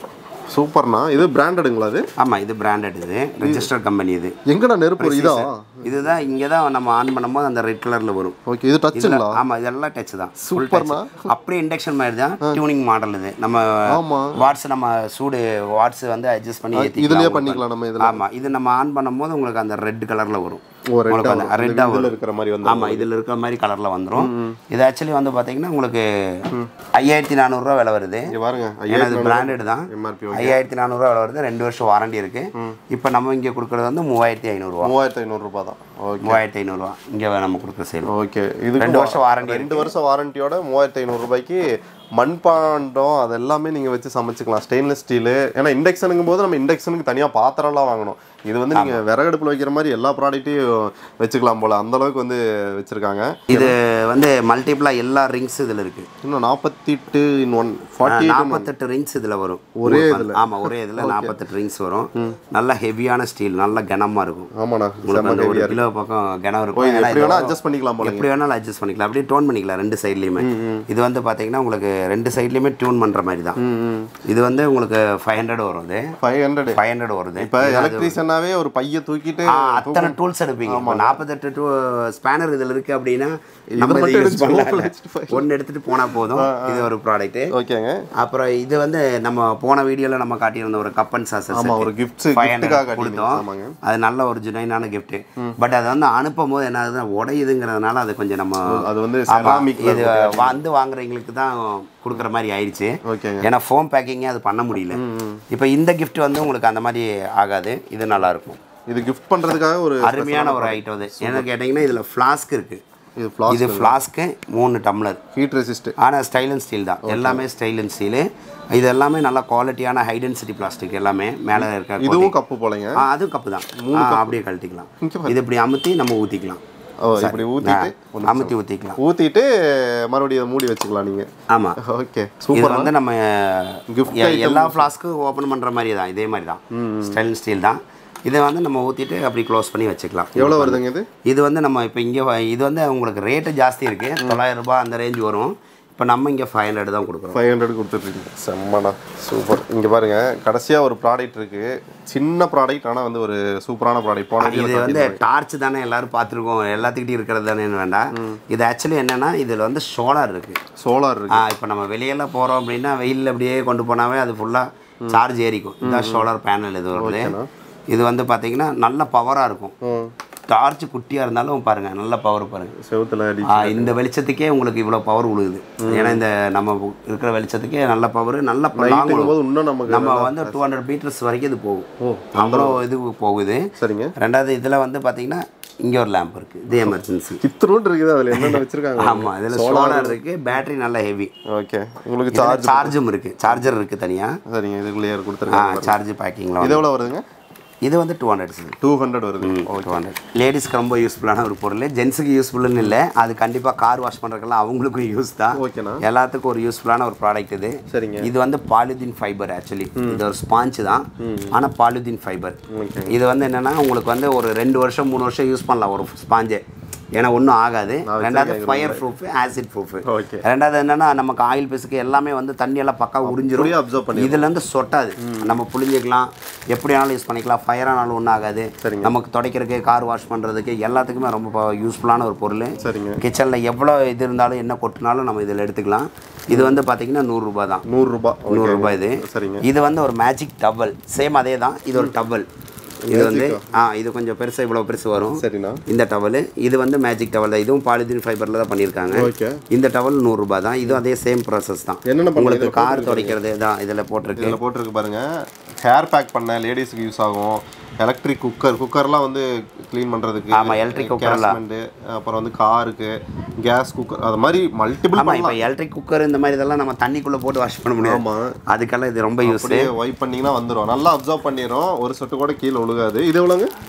சூப்பர்ண்ணா இது பிராண்டடுங்களா அது ஆமாம் இது பிராண்டட் இது ரெஜிஸ்டர் கம்பெனி இது எங்கடா நெருப்பு ஒரு இதா இதுதான் இங்கே தான் நம்ம ஆன் பண்ணும்போது அந்த ரெட் கலரில் வரும் ஓகே இது டச்சுங்களா ஆமாம் இதெல்லாம் டச் தான் சூப்பர்ண்ணா. அப்படியே இண்டக்ஷன் மாதிரி தான் டியூனிங் மாடல் இது நம்ம ஆமா. வாட்ஸ் நம்ம சூடு வாட்ஸ் வந்து அட்ஜஸ்ட் பண்ணி ஏற்றிக்கலாம் இதுலயே பண்ணிக்கலாம் நம்ம இதுல ஆமாம் இது நம்ம ஆன் பண்ணும்போது உங்களுக்கு அந்த ரெட் கலரில் வரும் ஓ ரெட்டா உங்களுக்கு அந்த ரெட்டாக இதுல வரும் இருக்கிற மாதிரி வந்து ஆமாம் இதில் இருக்கிற மாதிரி கலரில் வந்துடும் இது ஆக்சுவலி வந்து பார்த்தீங்கன்னா உங்களுக்கு ஐயாயிரத்தி நானூறுரூவா விலை வருது இங்க பாருங்க ஏன்னா இது பிராண்டட் தான் எம்ஆர்பி ஐயாயிரத்தி நானூறுரூவா விலை வருது ரெண்டு வருஷம் வாரண்டி இருக்கு இப்போ நம்ம இங்கே கொடுக்குறது வந்து மூவாயிரத்தி ஐநூறுரூவா மூவாயிரத்தி ஐநூறு ரூபாய் தான் ஓகே மூவாயிரத்தி ஐநூறுரூவா இங்கே நம்ம கொடுக்குற சேல் ஓகே இது ரெண்டு வருஷம் வாரண்டி ரெண்டு வருஷம் வாரண்டியோட மூவாயிரத்தி ஐநூறு ரூபாய்க்கு மண்பாண்டம் அது எல்லாமே நீங்கள் வச்சு சமைச்சுக்கலாம் ஸ்டெயின்லெஸ் ஸ்டீலு ஏன்னா இண்டக்ஷனுங்கும் போது நம்ம இண்டக்ஷனுக்கு தனியாக பாத்திரம்லாம் வாங்கணும் இது வந்து நீங்கள் விறகடுப்பில் வைக்கிற மாதிரி எல்லா ப்ராடக்ட்டையும் வச்சுக்கலாம் போல் அந்த அளவுக்கு வந்து வச்சுருக்காங்க இது வந்து மல்டிப்ளாக எல்லா ரிங்ஸ் இதில் இருக்குது இன்னும் நாற்பத்தி எட்டு இன் ஒன் ஃபார்ட்டி நாற்பத்தெட்டு ரிங்ஸ் இதில் வரும் ஒரே இதில் ஆமாம் ஒரே இதில் நாற்பத்தெட்டு ரிங்ஸ் வரும் நல்ல ஹெவியான ஸ்டீல் நல்ல கனமாக இருக்கும் ஆமாண்ணா உங்களுக்கு அந்த ஒரு கிலோ பக்கம் கனம் இருக்கும் ஏன்னா எப்படி இது வேணால் அட்ஜஸ்ட் பண்ணிக்கலாம் போல எப்படி வேணாலும் அட்ஜஸ்ட் பண்ணிக்கலாம் அப்படியே டோன் பண்ணிக்கலாம் ரெண்டு சைட்லையுமே இது வந்து பார்த்தீங்கன்னா உங்களுக்கு ரெண்டு சைட்லையுமே டியூன் பண்ணுற மாதிரி தான் இது வந்து உங்களுக்கு ஃபைவ் ஹண்ட்ரட் வரும் இது ஃபைவ் ஹண்ட்ரட் ஃபைவ் ஹண்ட்ரட் வருது இப்போ எலக்ட்ரீஷியனாவே ஒரு பைய தூக்கிட்டு ஆ, அத்தனை டூல்ஸ் எடுப்பீங்க இப்போ நாற்பத்தெட்டு டூ ஸ்பேனர் இதில் இருக்கு அப்படின்னா நம்ம இதை மட்டும் யூஸ் எடுத்து பண்ணலாம் phone ல வச்சுட்டு ஒன்று எடுத்துட்டு போனால் போதும் இது ஒரு ப்ராடக்ட்டு ஓகேங்க அப்புறம் இது வந்து நம்ம போன வீடியோவில் நம்ம காட்டியிருந்த ஒரு கப் அண்ட் சாசஸ் ஆமாம் ஒரு கிஃப்ட்ஸ் ஃபைவ் கிஃப்ட்டுக்காக ஹண்ட்ரட் கட்டினீங்க கொடுத்தோம் ஆமாங்க அது நல்ல ஒரு ஜுனைனான gift பட் அதை வந்து அனுப்பும் போது என்ன ஆகுதுன்னா உடையுதுங்கிறதுனால அது கொஞ்சம் நம்ம அது வந்து ஆமா, செராமிக் இது வந்து வாங்குறவங்களுக்கு தான் கொடுக்குற மாதிரி ஆயிடுச்சு ஓகேங்க ஏன்னா ஃபோம் பேக்கிங்கே அது பண்ண முடியல இப்போ இந்த gift வந்து உங்களுக்கு அந்த மாதிரி ஆகாது இது நல்லா இருக்கும் இது கிஃப்ட் பண்ணுறதுக்காக ஒரு அருமையான ஒரு ஐட்டம் அது என்ன கேட்டிங்கன்னா இதில் ஃப்ளாஸ்க் இருக்கு இது ஃப்ளாஸ் இது ஃப்ளாஸ்க்கு மூணு டம்ளர் ஹீட் ரெசிஸ்ட் ஆனால் ஸ்டைல் அண்ட் ஸ்டீல் தான் எல்லாமே ஸ்டைல் அண்ட் ஸ்டீலு இது எல்லாமே நல்ல குவாலிட்டியான ஹை டென்சிட்டி பிளாஸ்டிக் எல்லாமே மேலே இருக்க இதுவும் கப்பு போலங்க ஆ அதுவும் கப்பு தான் ஆ, அப்படியே கழட்டிக்கலாம் இங்க இது இப்படி அமுத்தி நம்ம ஊற்றிக்கலாம் ஓ இப்படி ஊற்றிட்டு அமுத்தி ஊற்றிக்கலாம் ஊற்றிட்டு மறுபடியும் இதை மூடி வச்சுக்கலாம் நீங்கள் ஆமாம் ஓகே இது சூப்பர் வந்து நம்ம Gift எ- எல்லா ஃப்ளாஸ்க்கும் ஓப்பன் பண்ணுற மாதிரி தான் இதே மாதிரி தான் ஸ்டைல் அண்ட் ஸ்டீல் தான் இதை வந்து நம்ம ஊற்றிட்டு அப்படி க்ளோஸ் பண்ணி வச்சுக்கலாம் எவ்வளோ வருதுங்க இது இது வந்து நம்ம இப்போ இங்கே இது வந்து உங்களுக்கு ரேட்டு ஜாஸ்தி இருக்குது தொள்ளாயிரம் ரூபாய் அந்த ரேஞ்ச் வரும் இப்போ நம்ம இங்கே ஃபைவ் ஹண்ட்ரட் தான் கொடுக்குறோம் ஃபைவ் ஹண்ட்ரட் கொடுத்துட்ருக்கீங்க செம்மண்ணா சூப்பர் இங்கே பாருங்க கடைசியாக ஒரு ப்ராடக்ட் இருக்குது சின்ன ப்ராடக்ட் ஆனால் வந்து ஒரு சூப்பரான ப்ராடக்ட் போன இது வந்து டார்ச் தானே எல்லாரும் பார்த்துருக்கோம் எல்லாத்துக்கிட்டையும் இருக்கிறது தானே வேண்டாம் இது ஆக்சுவலி என்னன்னா இதில் வந்து சோலார் இருக்குது சோலார் இருக்கு இப்போ நம்ம வெளியெல்லாம் போகிறோம் அப்படின்னா வெயிலில் அப்படியே கொண்டு போனாவே அது ஃபுல்லாக சார்ஜ் ஏறிக்கும் இதுதான் சோலார் பேனல் இது வருது இது வந்து பார்த்தீங்கன்னா நல்ல பவராக இருக்கும் ம் டார்ச் குட்டியாக இருந்தாலும் பாருங்க நல்ல பவர் பாருங்க செவுத்துல அடி ஆ, இந்த வெளிச்சத்துக்கே உங்களுக்கு இவ்வளோ பவர் உழுகுது ஏன்னா இந்த நம்ம இருக்கிற வெளிச்சத்துக்கே நல்ல பவர் நல்ல long நைட்டுங்கும் போது இன்னும் நமக்கு நம்ம வந்து டூ ஹண்ட்ரட் மீட்டர்ஸ் வரைக்கும் இது போகும் அவ்வளோ இது போகுது சரிங்க ரெண்டாவது இதில் வந்து பார்த்தீங்கன்னா இங்கே ஒரு லேம்ப் இருக்குது இது எமர்ஜென்சி இத்தனோண்டு இருக்குது அதில் என்னென்ன வச்சுருக்காங்க ஆமாம் இதில் சோலார் இருக்குது பேட்டரி நல்ல ஹெவி ஓகே உங்களுக்கு சார்ஜ் சார்ஜும் இருக்குது சார்ஜர் இருக்குது தனியாக சரிங்க இதுக்குள்ளேயே ஆ கொடுத்துருக்காங்க சார்ஜ் பேக்கிங்கில் இது எவ்வளோ வருதுங்க இது வந்து two hundred sir two hundred வருது டூ ஹண்ட்ரட் லேடிஸ்க்கு ரொம்ப யூஸ்ஃபுல்லான ஒரு பொருள் ஜென்ஸுக்கு யூஸ்ஃபுல்லுன்னு இல்லை அது கண்டிப்பாக கார் வாஷ் பண்ணுறதுக்கெல்லாம் அவங்களுக்கும் யூஸ் தான் ஓகேண்ணா எல்லாத்துக்கும் ஒரு யூஸ்ஃபுல்லான ஒரு ப்ராடக்ட் இது சரிங்க இது வந்து பாலிதீன் ஃபைபர் ஆக்சுவலி இது ஒரு ஸ்பாஞ்ச் தான் ஆனால் பாலிதீன் ஃபைபர் ஓகே இது வந்து என்னன்னா உங்களுக்கு வந்து ஒரு ரெண்டு வருஷம் மூணு வருஷம் யூஸ் பண்ணலாம் ஒரு ஸ்பாஞ்சு ஏன்னா ஒன்றும் ஆகாது ரெண்டாவது fire proof acid proof okay ரெண்டாவது என்னன்னா நமக்கு ஆயில் பிசுக்கு எல்லாமே வந்து தண்ணி எல்லாம் பக்கா உறிஞ்சிரும் அப்படியே அப்சர்வ் பண்ணி இதுல இருந்து சொட்டாது நம்ம புளிஞ்சிக்கலாம் எப்படி வேணாலும் யூஸ் பண்ணிக்கலாம் ஃபயர் ஆனாலும் ஒன்றும் ஆகாது சரிங்க. நமக்கு துடைக்கிறதுக்கு கார் வாஷ் பண்ணுறதுக்கு எல்லாத்துக்குமே ரொம்ப யூஸ்ஃபுல்லான ஒரு பொருள் சரிங்க கிச்சனில் எவ்வளோ இது இருந்தாலும் என்ன கொட்டினாலும் நம்ம இதில் எடுத்துக்கலாம் இது வந்து பார்த்தீங்கன்னா நூறுரூபா தான் நூறுரூபா நூறுரூபா இது சரிங்க இது வந்து ஒரு மேஜிக் டவல் சேம் அதே தான் இது ஒரு டவல் இது வந்து ஆ இது கொஞ்சம் பெருசாக இவ்வளோ பெருசு வரும் சரிண்ணா இந்த டவல் இது வந்து மேஜிக் டவல் தான் இதுவும் பாலிதீன் ஃபைபரில் தான் பண்ணியிருக்காங்க ஓகே இந்த டவல் நூறுரூபா தான் இதுவும் அதே சேம் ப்ராசஸ் தான் என்னென்ன பண்ணுங்க உங்களுக்கு கார் துடைக்கிறது தான் இதில் போட்டிருக்கு இதில் போட்டிருக்கு பாருங்க ஹேர் பேக் பண்ண லேடிஸ்க்கு யூஸ் ஆகும் எலக்ட்ரிக் குக்கர் குக்கர்லாம் வந்து க்ளீன் பண்ணுறதுக்கு ஆமா, electric cooker எல்லாம். அப்புறம் வந்து காருக்கு கேஸ் குக்கர் அது மாதிரி மல்டிபிள் ஆமாம் இப்போ எலக்ட்ரிக் குக்கர் இந்த மாதிரி இதெல்லாம் நம்ம தண்ணிக்குள்ளே போட்டு வாஷ் பண்ண முடியாது ஆமாம் அதுக்கெல்லாம் இது ரொம்ப யூஸ் அப்படியே ஒய்ப் பண்ணிங்கன்னா வந்துடும் நல்லா அப்சர்வ் பண்ணிடும் ஒரு சொட்டு கூட கீழே ஒழுகாது இது எவ்வளோங்க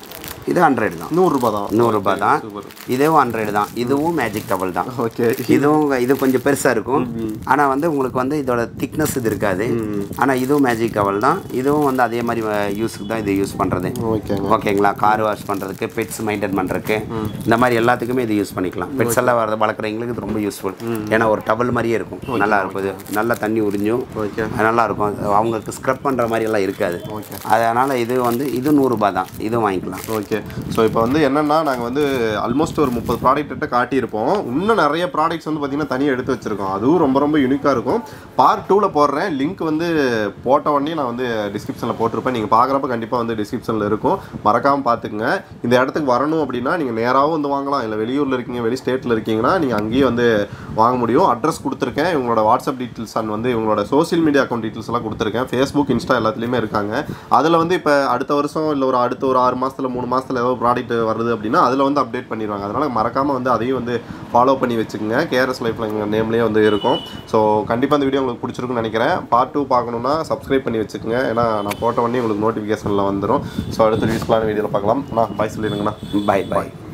இது ஹண்ட்ரட் தான் நூறுரூபா தான் நூறுரூபா தான் இதுவும் ஹண்ட்ரட் தான் இதுவும் மேஜிக் டபுள் தான் ஓகே இதுவும் இது கொஞ்சம் பெருசாக இருக்கும் ஆனால் வந்து உங்களுக்கு வந்து இதோட திக்னஸ் இது இருக்காது ஆனால் இதுவும் மேஜிக் டவல் தான் இதுவும் வந்து அதே மாதிரி யூஸுக்கு தான் இது யூஸ் பண்ணுறது ஓகேங்க ஓகேங்களா கார் வாஷ் பண்ணுறதுக்கு பெட்ஸ் மெயின்டைன் பண்ணுறதுக்கு இந்த மாதிரி எல்லாத்துக்குமே இது யூஸ் பண்ணிக்கலாம் பெட்ஸ் எல்லாம் வரது வளர்க்குறவங்களுக்கு இது ரொம்ப யூஸ்ஃபுல் ஏன்னா ஒரு டபுள் மாதிரியே இருக்கும் நல்லா இருக்கும் இது நல்லா தண்ணி உறிஞ்சும் ஓகே நல்லா இருக்கும் அவங்களுக்கு ஸ்க்ரப் பண்ணுற மாதிரி எல்லாம் இருக்காது ஓகே அதனால் இது வந்து இது நூறுரூபா தான் இதுவும் வாங்கிக்கலாம் ஓகே ஸோ இப்போ வந்து என்னன்னா நாங்கள் வந்து ஆல்மோஸ்ட் ஒரு முப்பது ப்ராடக்ட் கிட்ட காட்டியிருப்போம் இன்னும் நிறைய ப்ராடக்ட்ஸ் வந்து பார்த்தீங்கன்னா தனியாக எடுத்து வச்சிருக்கோம் அதுவும் ரொம்ப ரொம்ப யூனிக்காக இருக்கும் பார்ட் டூவில் போடுறேன் லிங்க் வந்து போட்ட உடனே நான் வந்து டிஸ்கிரிப்ஷனில் போட்டிருப்பேன் நீங்கள் பார்க்குறப்ப கண்டிப்பாக வந்து டிஸ்கிரிப்ஷனில் இருக்கும் மறக்காமல் பார்த்துக்குங்க இந்த இடத்துக்கு வரணும் அப்படின்னா நீங்கள் நேராகவும் வந்து வாங்கலாம் இல்லை வெளியூரில் இருக்கீங்க வெளி ஸ்டேட்டில் இருக்கீங்கன்னா நீங்கள் அங்கேயே வந்து வாங்க முடியும் அட்ரஸ் கொடுத்துருக்கேன் இவங்களோட வாட்ஸ்அப் டீட்டெயில்ஸ் அண்ட் வந்து இவங்களோட சோஷியல் மீடியா அக்கௌண்ட் டீட்டெயில்ஸ் எல்லாம் கொடுத்துருக்கேன் ஃபேஸ்புக் இன்ஸ்டா எல்லாத்துலேயுமே இருக்காங்க அதில் வந்து இப்போ அடுத்த வருஷம் இல்லை ஒரு அடுத்த ஒரு ஆறு மாதத்தில் மூணு மாதத்தில் ஏதோ ப்ராடக்ட் வருது அப்படின்னா அதில் வந்து அப்டேட் பண்ணிடுவாங்க அதனால் மறக்காமல் வந்து அதையும் வந்து ஃபாலோ பண்ணி வச்சுக்கோங்க கேஆர்எஸ் லைஃப்பில் எங்கள் நேம்லேயே வந்து இருக்கும் ஸோ கண்டிப்பாக இந்த வீடியோ உங்களுக்கு பிடிச்சிருக்குன்னு நினைக்கிறேன் பார்ட் டூ பார்க்கணுன்னா சப்ஸ்கிரைப் பண்ணி வச்சுக்கோங்க ஏன்னா நான் போட்ட உடனே உங்களுக்கு நோட்டிஃபிகேஷனில் வந்துடும் ஸோ அடுத்த யூஸ்ஃபுல்லான வீடியோவில் பார்க்கலாம் அண்ணா பாய் சொல்லிடுங்கண்ணா பாய் பாய்